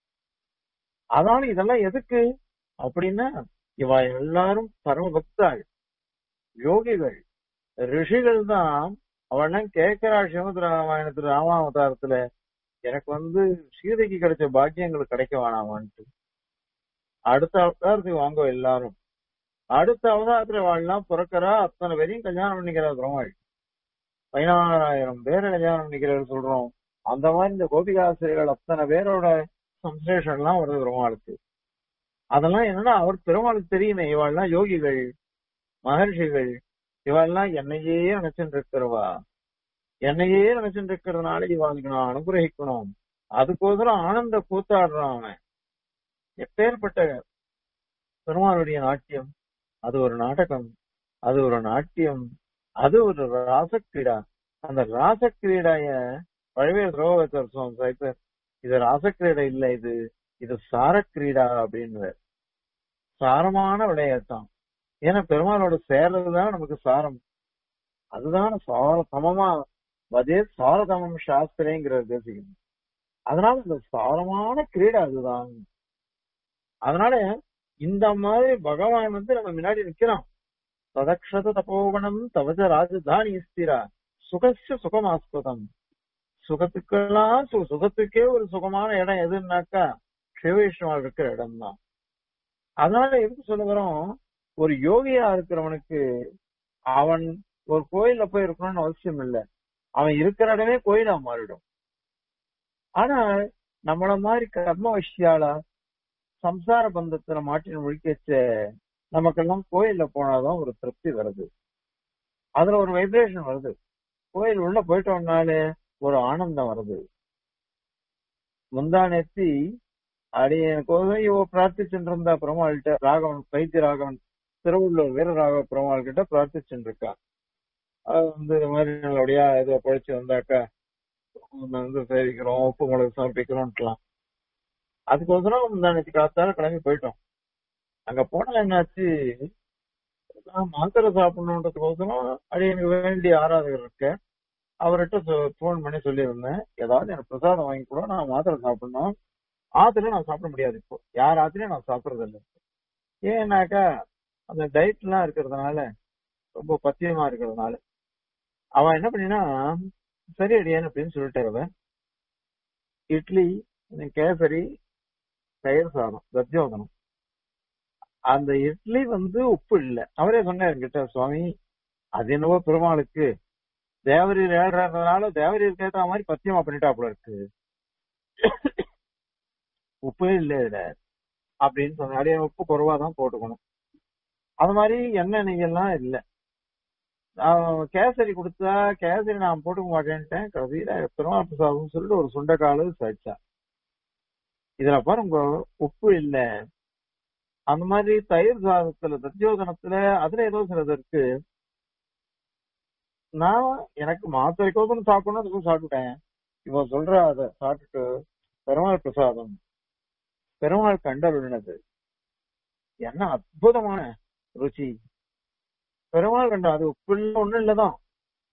அதனால இதெல்லாம் எதுக்கு அப்படின்னா இவ எல்லாரும் பரம பக்தாள் யோகிகள் ரிஷிகள் தான் அவெல்லாம் கேட்கிறா ஸ்ரீமத் ராமாயணத்துல ராமாவதாரத்துல எனக்கு வந்து சீதைக்கு கிடைச்ச பாக்கியங்கள் கிடைக்க வேணாமான்ட்டு அடுத்த அவதாரத்துக்கு வாங்க எல்லாரும் அடுத்த அவதாரத்துல வாழலாம் பிறக்கிறா அத்தனை பேரையும் கல்யாணம் பண்ணிக்கிறா பெருமாள் பதினாறாயிரம் பேரை கல்யாணம் பண்ணிக்கிறார் சொல்றோம் அந்த மாதிரி இந்த கோபிகாசிரியர்கள் அத்தனை பேரோட சம்சேஷன் எல்லாம் வருது பெருமாளுக்கு அதெல்லாம் என்னன்னா அவர் பெருமாளுக்கு தெரியுமே இவாள்லாம் யோகிகள் மகர்ஷிகள் இவாள்லாம் என்னையே நினைச்சுட்டு இருக்கிறவா என்னையே நினைச்சுட்டு இருக்கிறதுனால இவாளுக்கு நான் அனுகிரகிக்கணும் அதுக்கோசரம் ஆனந்த கூத்தாடுறான் அவன் எப்பேற்பட்ட பெருமாளுடைய நாட்டியம் அது ஒரு நாடகம் அது ஒரு நாட்டியம் அது ஒரு ராசக்கிரீடா அந்த ராசக்கிரீடாய பழவேல் ரோகத்தர் சுவாமி இது ராசக்கிரீடை இல்ல இது இது சாரக்கிரீடா அப்படின்னு சாரமான விளையாட்டான் ஏன்னா பெருமாளோட சேர்றதுதான் நமக்கு சாரம் அதுதான் சார சமமா அதே சாரதமம் சாஸ்திரேங்கிறது பேசிக்கணும் அதனால இந்த சாரமான கிரீடை அதுதான் அதனால இந்த மாதிரி பகவான் வந்து நம்ம முன்னாடி நிக்கிறான் ததக்ஷத தபோவனம் தவஜ ராஜதானி ஸ்திரா சுகஸ்ய சுகமாஸ்பதம் சுகத்துக்கெல்லாம் சு- சுகத்துக்கே ஒரு சுகமான இடம் எதுன்னாக்கா சிவவிஷ்ணுவால் இருக்கிற இடம் தான் அதனால எதுக்கு சொல்ல வரோம் ஒரு யோகியா இருக்கிறவனுக்கு அவன் ஒரு கோயில்ல போய் இருக்கணும்னு அவசியம் இல்லை அவன் இருக்கிற இடமே கோயிலா மாறிடும் ஆனா நம்மள மாதிரி கர்ம விஷயாலா சம்சார பந்தத்துல மாட்டின முழிக்கச்ச நமக்கெல்லாம் கோயில்ல போனாதான் ஒரு திருப்தி வருது அதுல ஒரு வைப்ரேஷன் வருது கோயில் உள்ள போயிட்டோம்னாலே ஒரு ஆனந்தம் வருது முந்தானெத்தி அடியனுக்கோக இவ பிரார்த்திச்சுட்டு இருந்தா பெருமாள்கிட்ட ராகவன் வைத்திய ராகவன் திருவள்ளூர் வீரராக பெருமாள் கிட்ட பிரார்த்திச்சுட்டு இருக்கா அது வந்து இது மாதிரி நல்லபடியா ஏதோ பழிச்சு வந்தாக்கா உன்னை வந்து சேவிக்கிறோம் உப்பு மிளகு சமர்ப்பிக்கிறோம்லாம் அதுக்கோசரம் முந்தானெத்தி காத்தால கிளம்பி போயிட்டோம் அங்க போனா என்னாச்சு நான் மாத்திரை சாப்பிடணுன்றதுக்கோசரம் அது எனக்கு வேண்டிய ஆராதகர் இருக்க அவர்கிட்ட போன் பண்ணி சொல்லியிருந்தேன் ஏதாவது எனக்கு பிரசாதம் வாங்கி கூட நான் மாத்திரை சாப்பிடணும் ஆத்துல நான் சாப்பிட முடியாது இப்போ யார் ஆத்துலயும் நான் சாப்பிடுறது இல்லை ஏன்னாக்கா அந்த டயட் எல்லாம் இருக்கிறதுனால ரொம்ப பத்தியமா இருக்கிறதுனால அவன் என்ன பண்ணினா சரி அடியான் அப்படின்னு சொல்லிட்டு அவன் இட்லி கேசரி தயிர் சாதம் தத்தியோதனம் அந்த இட்லி வந்து உப்பு இல்ல அவரே சொன்னார் என்கிட்ட சுவாமி அது என்னவோ பெருமாளுக்கு தேவரீர் ஏறதுனால தேவரீருக்கு ஏத்த மாதிரி பத்தியமா பண்ணிட்டா போல இருக்கு உப்பே இல்ல இதுல அப்படின்னு சொன்னாலே உப்பு குறைவா தான் போட்டுக்கணும் அது மாதிரி எண்ணெய் நெய் எல்லாம் இல்ல அவன் கேசரி கொடுத்தா கேசரி நான் போட்டுக்க மாட்டேன்ட்டேன் கடைசியில பெருமாள் பிரசாதம் சொல்லிட்டு ஒரு சுண்டைக்காலு சச்சா இதுல பாருங்க உப்பு இல்ல அந்த மாதிரி தயிர் சாதத்துல தத்தியோதனத்துல அதுல ஏதோ சிலது இருக்கு நான் எனக்கு மாத்திரைக்கோசம் சாப்பிடணும் அதுக்கும் சாப்பிட்டுட்டேன் இவன் சொல்ற அத சாப்பிட்டுட்டு பெருமாள் பிரசாதம் பெருமாள் கண்டருளினது என்ன அற்புதமான ருச்சி பெருமாள் கண்ட அது உப்பு இல்ல ஒண்ணும் இல்லதான்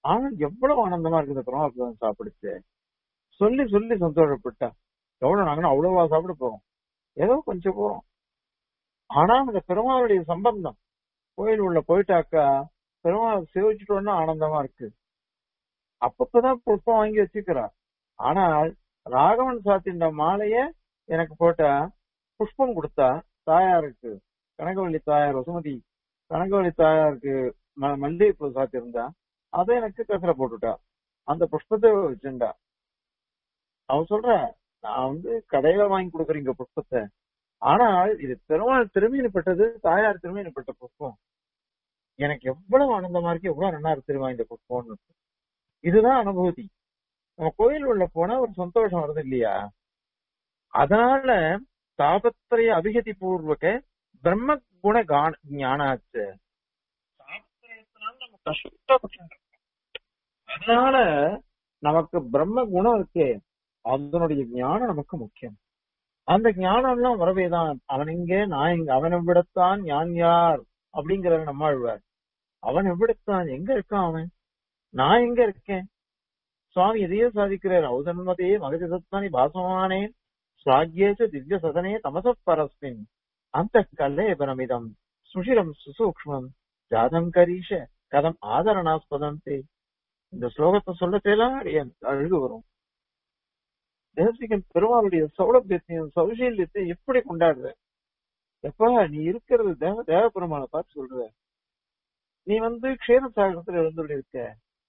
ஆனா எவ்வளவு ஆனந்தமா இருக்குது இந்த பிரமாதம் சாப்பிடுச்சு சொல்லி சொல்லி சந்தோஷப்பட்டா எவ்வளவு நாங்கன்னா அவ்வளவா சாப்பிட போறோம் ஏதோ கொஞ்சம் போறோம் ஆனா அந்த பெருமாளுடைய சம்பந்தம் கோயில் உள்ள போயிட்டாக்கா பெருமாள் சேவிச்சுட்டோம்னா ஆனந்தமா இருக்கு அப்பப்பதான் புஷ்பம் வாங்கி வச்சுக்கிறா ஆனால் ராகவன் சாத்தின்ற மாலைய எனக்கு போட்டா புஷ்பம் கொடுத்தா தாயாருக்கு கனகவள்ளி தாயார் வசுமதி கனகவள்ளி தாயாருக்கு ம- மல்லிகைப்பூ சாத்தியிருந்தா அதை எனக்கு கசர போட்டுட்டா அந்த புஷ்பத்தை வச்சுண்டா அவன் சொல்ற நான் வந்து கடையில வாங்கி கொடுக்குறீங்க புஷ்பத்தை ஆனால் இது பெருமாள் திருமீனப்பட்டது தாயார் திருமீனப்பட்ட புஷ்பம் எனக்கு எவ்வளவு ஆனந்தமா இருக்கு எவ்வளவு நல்லா இருக்கு தெரியுமா இந்த புஷ்பம்னு இதுதான் அனுபூதி நம்ம கோயில் உள்ள போனா ஒரு சந்தோஷம் வருது இல்லையா அதனால தாபத்திரைய அபிகதி பூர்வக பிரம்ம குண கான- ஞானாச்சு தாபத்திரயத்தினால நம்ம கஷ்டப்பட்டு இருக்கோம். அதனால நமக்கு பிரம்ம குணம் இருக்கே அதனுடைய ஞானம் நமக்கு முக்கியம் அந்த ஞானம் எல்லாம் வரவேதான் அவன் எங்கே நான் எங்க அவனை விடத்தான் ஞான் யார் அப்படிங்கிற நம்மாழ்வார் அவன் எவ்விடத்தான் எங்க இருக்கான் அவன் நான் எங்க இருக்கேன் சுவாமி எதையோ சாதிக்கிறார் ஔதன்மதே மகஜதத்மனி பாசமானே ஸ்வாக்யேச்ச திவ்ய சதனே தமச பரஸ்மின் அந்த கல்லேபனமிதம் சுஷிரம் சுசூக்ஷ்மம் ஜாதம் கரீஷ கதம் ஆதரணாஸ்பதம் தே இந்த ஸ்லோகத்தை சொல்லத்தேலாம் என் அழுகு வரும் தேசிகன் பெருமாளுடைய சௌலபியத்தையும் சௌசீல்யத்தையும் எப்படி கொண்டாடுற எப்பா நீ இருக்கிறது தேவ தேவ பெருமாளை பார்த்து சொல்ற நீ வந்து க்ஷேர சாகரத்துல எழுந்துள்ள இருக்க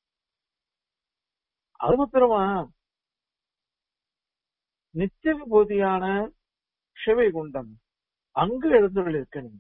அது மாத்திரமா நித்திய விபூதியான சிவைகுண்டம் அங்கு எழுந்துள்ள இருக்க நீ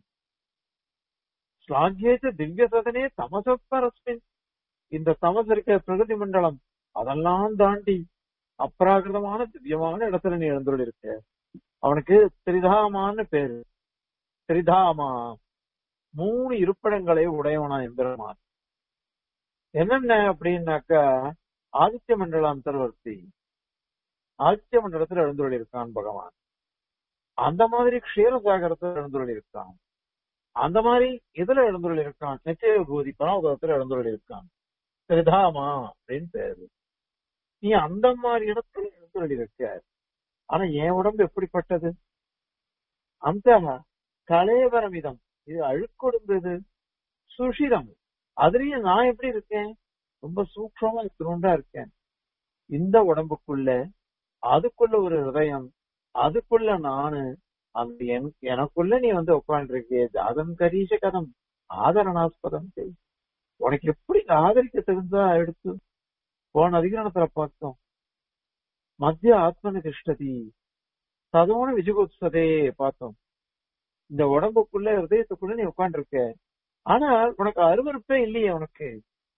ஸ்லாகியேச்ச திவ்ய சதனே தமசப்பரஸ்மின் இந்த தமஸ் இருக்க பிரகதி மண்டலம் அதெல்லாம் தாண்டி அப்ராகிருதமான திவ்யமான இடத்துல நீ எழுந்துள்ள இருக்க அவனுக்கு திரிதாமான்னு பேரு திரிதாமா மூணு இருப்பிடங்களை உடையவனா எம்பெருமான் என்னென்ன அப்படின்னாக்கா ஆதித்ய மண்டல அந்தர்வர்த்தி ஆதித்ய மண்டலத்துல எழுந்துள்ள இருக்கான் பகவான் அந்த மாதிரி க்ஷீரசாகரத்துல எழுந்துள்ள இருக்கான் அந்த மாதிரி இதுல எழுந்துள்ள இருக்கான் நிச்சய பூதி பணோதரத்துல எழுந்துள்ள இருக்கான் திரிதாமா அப்படின்னு பேரு நீ அந்த மாதிரி இடத்துல எழுந்துள்ள இருக்க ஆனா என் உடம்பு எப்படிப்பட்டது அந்த கலேவரமிதம் இது அழுக்கொடுந்தது சுஷிரம் அதுலயும் நான் எப்படி இருக்கேன் ரொம்ப சூக்ஷமா திருண்டா இருக்கேன் இந்த உடம்புக்குள்ள அதுக்குள்ள ஒரு ஹிருதயம் அதுக்குள்ள நானு அந்த என்- எனக்குள்ள நீ வந்து உட்காந்துருக்கே ஜாதம் கரீஷ கதம் ஆதரணாஸ்பதம் செய். உனக்கு எப்படி ஆதரிக்க தகுந்தா எடுத்து போன அதிகரணத்துல பார்த்தோம் மத்திய ஆத்மனு திஷ்டதி ததோன விஜுகுத்சதே பார்த்தோம் இந்த உடம்புக்குள்ள ஹிருதயத்துக்குள்ள நீ உட்காந்துருக்க ஆனால் உனக்கு அருவருப்பே இல்லையே உனக்கு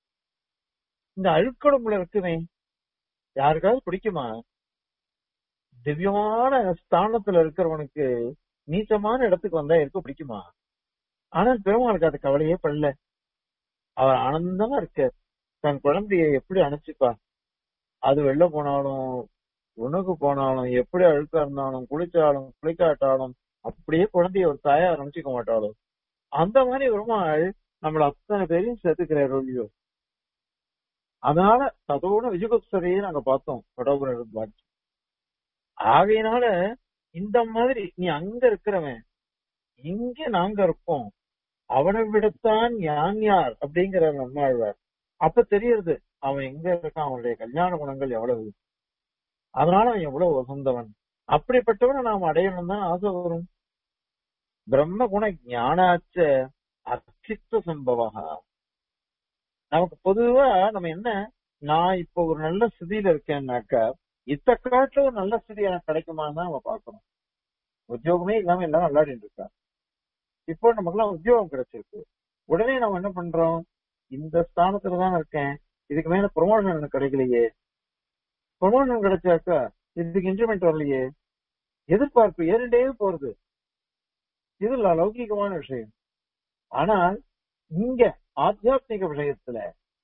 இந்த அழுக்கடம்புல இருக்குமே யாருக்காவது பிடிக்குமா திவ்யமான ஸ்தானத்துல இருக்கிறவனுக்கு நீச்சமான இடத்துக்கு வந்தா இருக்க பிடிக்குமா ஆனா பெருமாளுக்கு அது கவலையே படல அவர் ஆனந்தமா இருக்க தன் குழந்தைய எப்படி அணைச்சுப்பா அது வெளில போனாலும் உணவு போனாலும் எப்படி அழுக்கா இருந்தாலும் குளிச்சாலும் குளிக்காட்டாலும் அப்படியே குழந்தைய ஒரு தாயா நினைச்சுக்க மாட்டாலும் அந்த மாதிரி பெருமாள் நம்மள அத்தனை பேரையும் சேர்த்துக்கிறார் ஒழியோ அதனால ததோட விஜயகுப்தரையே நாங்க பார்த்தோம் வடபுரம் இருந்தாச்சு ஆகையினால இந்த மாதிரி நீ அங்க இருக்கிறவன் இங்க நாங்க இருக்கோம் அவனை விடத்தான் யான் யார் அப்படிங்கிற நம்மாழ்வார் அப்ப தெரியுது அவன் எங்க இருக்கான் அவனுடைய கல்யாண குணங்கள் எவ்வளவு அதனால அவன் எவ்வளவு வசந்தவன் அப்படிப்பட்டவனை நாம் அடையணும் தான் ஆசை வரும் பிரம்ம குண ஞானாச்ச அர்ச்சித்த சம்பவா நமக்கு பொதுவா நம்ம என்ன நான் இப்ப ஒரு நல்ல ஸ்திதியில இருக்கேன்னாக்கா இத்த காட்டுல ஒரு நல்ல ஸ்திதி எனக்கு கிடைக்குமான்னு தான் நம்ம பார்க்கணும் உத்தியோகமே இல்லாம எல்லாரும் விளையாடிட்டு இருக்கா இப்போ நமக்குலாம் உத்தியோகம் கிடைச்சிருக்கு உடனே நம்ம என்ன பண்றோம் இந்த ஸ்தானத்துல தான் இருக்கேன் இதுக்கு மேல ப்ரொமோஷன் எனக்கு கிடைக்கலையே ப்ரொமோஷன் கிடைச்சாக்கா இதுக்கு இன்க்ரிமெண்ட் வரலையே எதிர்பார்ப்பு ஏறிண்டே போறது இது ல- லௌகிகமான விஷயம் ஆனால் இங்க ஆத்தியாத்மிக விஷயத்துல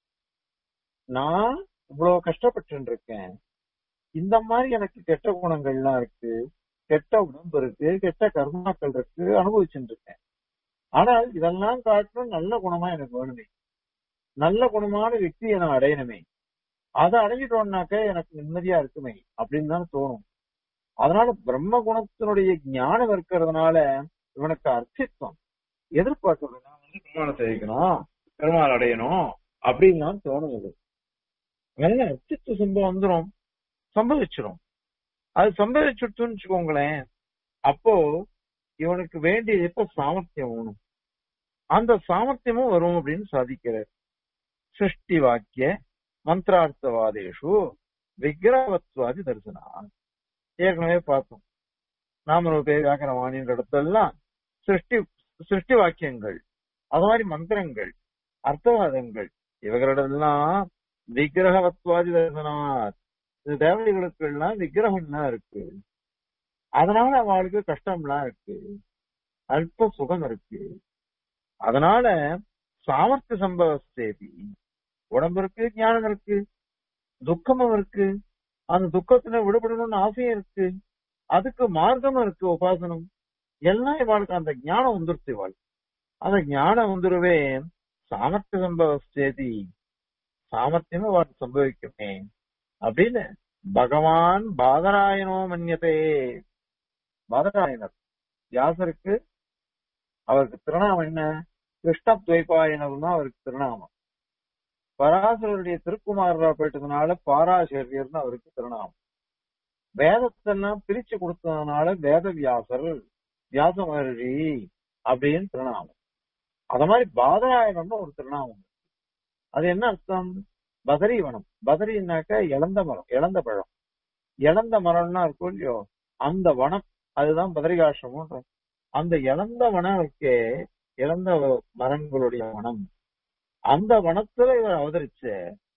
நான் இவ்வளவு கஷ்டப்பட்டு இருக்கேன் இந்த மாதிரி எனக்கு கெட்ட குணங்கள்லாம் இருக்கு கெட்ட உடம்பு இருக்கு கெட்ட கர்மாக்கள் இருக்கு அனுபவிச்சுட்டு இருக்கேன் ஆனால் இதெல்லாம் காட்டணும் நல்ல குணமா எனக்கு வேணுமே நல்ல குணமான വ്യക്தியை நான் அடையணுமே அதை அடைஞ்சிட்டோம்னாக்க எனக்கு நிம்மதியா இருக்குமே அப்படின்னு தான் தோணும் அதனால பிரம்ம குணத்தினுடைய ஞானம் இருக்கிறதுனால இவனுக்கு அர்த்தித்வம் எதிர்பார்க்கறது நான் வந்து பெருமாளை சேவிக்கணும் பெருமாள் அடையணும் அப்படின்னு தான் தோணுது நல்ல அர்த்தித்துவ சம்பவம் வந்துடும் சம்பவிச்சிடும் அது சம்பவிச்சுட்டுன்னு வச்சுக்கோங்களேன் அப்போ இவனுக்கு வேண்டிய எப்ப சாமர்த்தியம் வேணும் அந்த சாமர்த்தியமும் வரும் அப்படின்னு சாதிக்கிறார் சிருஷ்டி வாக்கிய மந்திரார்த்தவாதேஷு விக்கிரகத்வாதி தரிசனா ஏற்கனவே பார்த்தோம் நாமரூபே வியாக்கரவாணின்ற இடத்தெல்லாம் சிருஷ்டி சிருஷ்டி வாக்கியங்கள் அது மாதிரி மந்திரங்கள் அர்த்தவாதங்கள் இவர்களிடெல்லாம் விக்கிரகவத்வாதி தரிசனாத் இந்த தேவதைகளுக்கு எல்லாம் விக்கிரகம்லாம் இருக்கு அதனால அவளுக்கு கஷ்டம்லாம் இருக்கு அல்ப சுகம் இருக்கு அதனால சாமர்த்திய சம்பவஸ்தேபி உடம்பு இருக்கு ஞானம் இருக்கு துக்கமும் இருக்கு அந்த துக்கத்துல விடுபடணும்னு ஆசையும் இருக்கு அதுக்கு மார்க்கமும் இருக்கு உபாசனம் எல்லாம் இவாளுக்கு அந்த ஞானம் வந்துருச்சு இவாள் அந்த ஞானம் வந்துருவே சாமர்த்திய சம்பவஸ்தேதி சாமர்த்தியமும் இவாளுக்கு சம்பவிக்குமே அப்படின்னு பகவான் பாதராயனோ மன்யதே பாதராயனர் வியாசருக்கு அவருக்கு திருநாமம் என்ன கிருஷ்ண துவைபாயனர் தான் அவருக்கு திருநாமம் பராசரருடைய திருக்குமாரரா போயிட்டதுனால பாராசரியர்னு அவருக்கு திருநாமம் வேதத்தெல்லாம் பிரிச்சு கொடுத்ததுனால வேத வியாசர் வியாச மகர்ஷி அப்படின்னு திருநாமம் அத மாதிரி பாதராயணம்னு ஒரு திருநாமம் அது என்ன அர்த்தம் பதரி வனம் பதரின்னாக்க இளந்த மரம் இளந்த பழம் இளந்த மரம்னா இருக்கும் இல்லையோ அந்த வனம் அதுதான் பதரிகாசிரமம் அந்த இளந்த வனம் இருக்கே இளந்த மரங்களுடைய வனம் அந்த வனத்துல இவர் அவதரிச்சு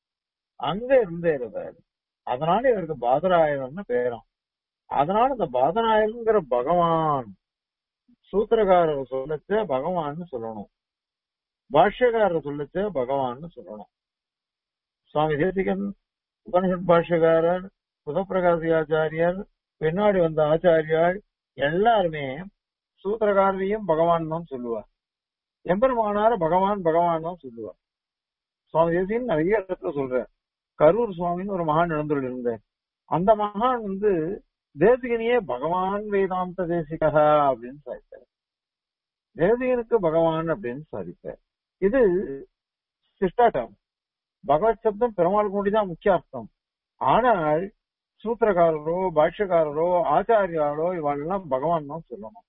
அங்க இருந்தே இவர் அதனால இவருக்கு பாதராயணம்னு பேரும் அதனால இந்த பாதராயணங்கிற பகவான் சூத்திரகாரர் சொல்லச்ச பகவான்னு சொல்லணும் பாஷ்யக்காரர் சொல்லச்ச பகவான்னு சொல்லணும் சுவாமி தேசிகன் உபனிஷத் பாஷ்யக்காரர் புதப்பிரகாசியாச்சாரியர் பின்னாடி வந்த ஆச்சாரியால் எல்லாருமே சூத்திரகாரரையும் பகவான் தான் சொல்லுவார் எம்பெருமானார பகவான் பகவான் தான் சொல்லுவார் சுவாமி தேசிகன் நிறைய இடத்துல சொல்றார் கரூர் சுவாமின்னு ஒரு மகான் எழுந்துள்ள இருந்தார் அந்த மகான் வந்து தேசிகனையே பகவான் வேதாந்த தேசிகா அப்படின்னு சாதித்தார் தேசிகனுக்கு பகவான் அப்படின்னு சாதித்தார் இது சிஷ்டாட்டம் பகவத் சப்தம் பெருமாள் கொண்டுதான் முக்கிய அர்த்தம் ஆனால் சூத்திரக்காரரோ பாஷ்யக்காரரோ ஆச்சாரியாரோ இவாளெல்லாம் பகவான் தான் சொல்லணும்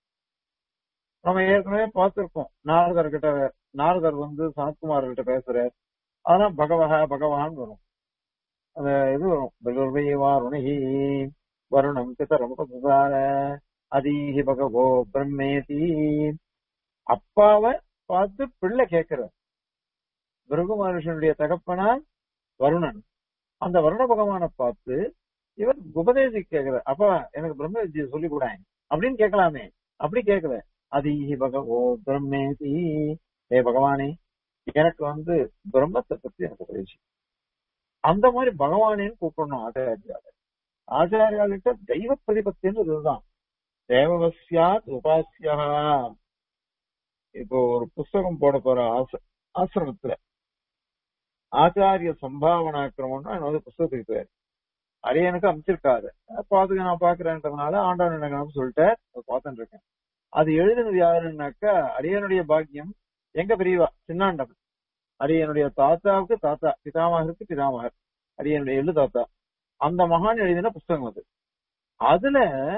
நம்ம ஏற்கனவே பார்த்திருக்கோம் நாரதர் கிட்ட நாரதர் வந்து சனத்குமார் கிட்ட பேசுறார் ஆனா பகவக பகவான் வரும் அந்த இது வரும் பிருர்வைவாருணி வருணம் பிதரம் பிரசார அதீஹி பகவோ பிரம்மேதி அப்பாவை பார்த்து பிள்ளை கேட்கிறார் பிருகு மனுஷனுடைய தகப்பனார் வருணன் அந்த வருண பகவானை பார்த்து இவர் உபதேசி கேட்கிறார் அப்பா எனக்கு பிரம்ம வித்தியை சொல்லி கூட அப்படின்னு கேட்கலாமே அப்படி கேட்கல அதீஹி பகவோ பிரம்மேதி ஏ பகவானே எனக்கு வந்து பிரம்மத்தை பத்தி எனக்கு உபதேசி அந்த மாதிரி பகவானேன்னு கூப்பிடணும் ஆச்சாரியால ஆச்சாரியாலிட்ட தெய்வ பிரதிபத்தின்னு இதுதான் தேவவசியாத் உபாசியா இப்போ ஒரு புஸ்தகம் போட போற ஆச ஆசிரமத்துல ஆச்சாரிய சம்பாவனாக்கிரமம்னா என்னோட புஸ்தகத்துக்கு பேர் அரியனுக்கு அமைச்சிருக்காரு பாத்துக்க நான் பாக்குறேன்றதுனால ஆண்டவன் எனக்கு சொல்லிட்டு பார்த்துட்டு இருக்கேன் அது எழுதினது யாருன்னாக்கா அரியனுடைய பாக்கியம் எங்க பெரியவா சின்னாண்டம் அரியனுடைய தாத்தாவுக்கு தாத்தா பிதாமகருக்கு பிதாமகர் அரியனுடைய எழு தாத்தா அந்த மகான் எழுதின புஸ்தகம் அது அதுல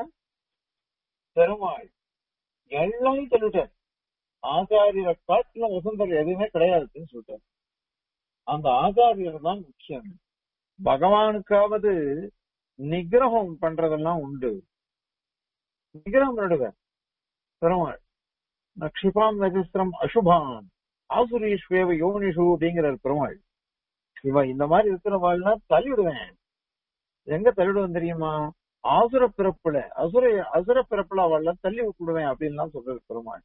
பெருமாள் எல்லாம் சொல்லிட்டார் ஆச்சாரியரை காட்டிலும் வசந்தர் எதுவுமே கிடையாதுன்னு சொல்லிட்டார் அந்த ஆச்சாரியர் தான் முக்கியம் பகவானுக்காவது நிகிரகம் பண்றதெல்லாம் உண்டு நிகிரகம் நடுவர் பெருமாள் நக்ஷிபாம் நஜஸ்திரம் அசுபான் ஆசுரீஸ்வேவ யோனிஷு அப்படிங்கிறார் பெருமாள் இவன் இந்த மாதிரி இருக்கிறவாள்னா தள்ளிவிடுவேன் எங்க தள்ளிவிடுவேன் தெரியுமா ஆசுர பிறப்புல அசுர அசுர பிறப்புல அவள தள்ளி விட்டுடுவேன் அப்படின்லாம் சொல்றது பெருமாள்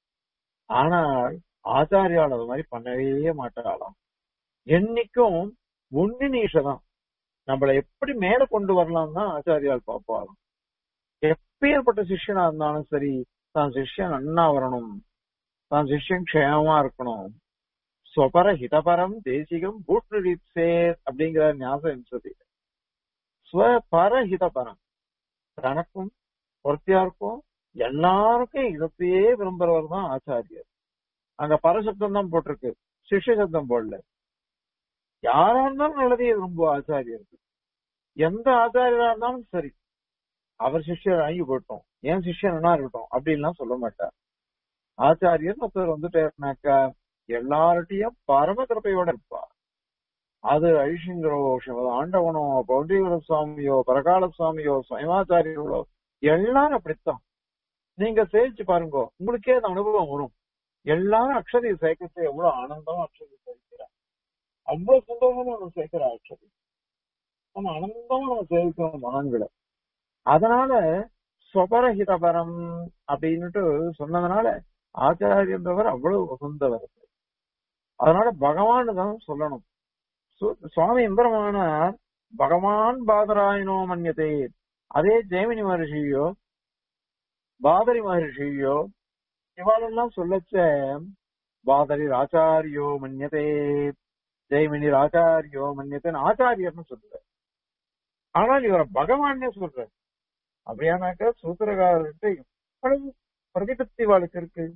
ஆனால் ஆச்சாரியால் அது மாதிரி பண்ணவே மாட்டாளாம் என்னைக்கும் ஒண்ணு நீஷதான் நம்மள எப்படி மேல கொண்டு வரலாம் தான் ஆச்சாரியால் பார்ப்பாளாம் எப்பேற்பட்ட சிஷ்யனா இருந்தாலும் சரி தான் சிஷ்யன் நன்னா வரணும் தான் சிஷ்யன் க்ஷேமமா இருக்கணும் ஸ்வபர ஹிதபரம் தேசிகம் பூஷ்ணரீப்சேத் அப்படிங்கிற ஞாபகம் சொல்லி ஸ்வபர ஹிதபரம் தனக்கும் பொருத்தியாருக்கும் எல்லாருக்கும் இதத்தையே விரும்புறவர் தான் ஆச்சாரியர் அங்க பரசப்தம் தான் போட்டிருக்கு சிஷ்ய சப்தம் போடல யாரா இருந்தாலும் நல்லதையே விரும்புவா ஆச்சாரியருக்கு எந்த ஆச்சாரியரா இருந்தாலும் சரி அவர் சிஷ்யர் வாங்கி போட்டோம் ஏன் சிஷ்யனா இருக்கட்டும் அப்படின்லாம் சொல்ல மாட்டார் ஆச்சாரியர் ஒருத்தர் வந்துட்டாருனாக்கா எல்லார்ட்டையும் பரம கிருப்பையோட இருப்பார் அது ஐஷிங்கரோ சிவ ஆண்டவனோ பௌண்டீவர சுவாமியோ பரகால சுவாமியோ சுயமாச்சாரியர்களோ எல்லாரும் அப்படித்தான் நீங்க சேவிச்சு பாருங்க உங்களுக்கே அந்த அனுபவம் வரும் எல்லாரும் அக்ஷதி சேர்க்கறது எவ்வளவு ஆனந்தம் அக்ஷதி சேர்க்கிறார் அவ்வளவு சந்தோஷமா நம்ம சேர்க்கிற அக்ஷதி நம்ம ஆனந்தமா நம்ம சேவிக்கணும் மகான்களை அதனால ஸ்வபரஹிதபரம் அப்படின்னுட்டு சொன்னதுனால ஆச்சாரியன்றவர் அவ்வளவு உகந்தவர் அதனால பகவான் தான் சொல்லணும் சு- சுவாமி எம்பெருமானார் பகவான் பாதராயணோ மன்யதே அதே ஜெயமினி மகர்ஷியோ பாதரி மகர்ஷியோ இவாளெல்லாம் சொல்லச்ச பாதரி ஆச்சாரியோ மன்யதே ஜெயமினி ஆச்சாரியோ மன்யத்தேன்னு ஆச்சாரியர்னு சொல்ற ஆனால் இவரை பகவானே சொல்ற அப்படியானாக்க சூத்திரகாரர்கிட்ட எவ்வளவு பிரதிபத்தி வாழ்க்கை இருக்கு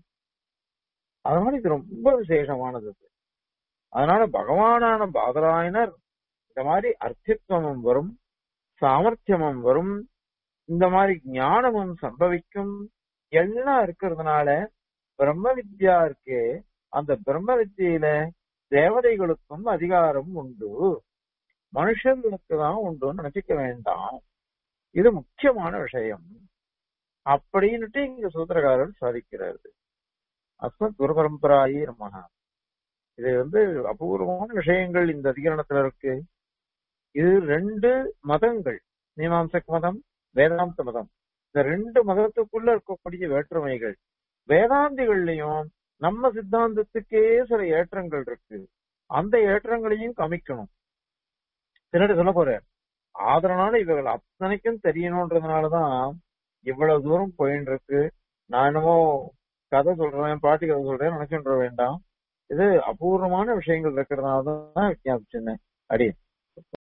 அதனால இது ரொம்ப விசேஷமானது இது. அதனால பகவானான பாதராயனர் இந்த மாதிரி அர்த்தித்வமும் வரும் சாமர்த்தியமும் வரும் இந்த மாதிரி ஞானமும் சம்பவிக்கும் எல்லாம் இருக்கிறதுனால பிரம்ம வித்யா இருக்கே அந்த பிரம்ம வித்தியில தேவதைகளுக்கும் அதிகாரம் உண்டு மனுஷர்களுக்கு தான் உண்டுன்னு நினைச்சுக்க வேண்டாம் இது முக்கியமான விஷயம் அப்படின்னுட்டு இங்க சூத்திரகாரர் சாதிக்கிறாரு அஸ்மத் குரு பரம்பராயி நமஹா இது வந்து அபூர்வமான விஷயங்கள் இந்த அதிகரணத்துல இருக்கு இது ரெண்டு மதங்கள் மீமாம்சக் மதம் வேதாந்த மதம் இந்த ரெண்டு மதத்துக்குள்ள இருக்கக்கூடிய வேற்றுமைகள் வேதாந்திகள்லயும் நம்ம சித்தாந்தத்துக்கே சில ஏற்றங்கள் இருக்கு அந்த ஏற்றங்களையும் கமிக்கணும் பின்னாடி சொல்ல போறேன் ஆதரனால இவர்கள் அத்தனைக்கும் தெரியணுன்றதுனாலதான் இவ்வளவு தூரம் போயின்னு இருக்கு நான் என்னமோ கதை சொல்றேன் பாட்டி கதை சொல்றேன் நினைச்சுன்ற வேண்டாம் இது அபூர்வமான விஷயங்கள் இருக்கிறதுனால தான் விஞ்ஞாபிச்சிருந்தேன் அடி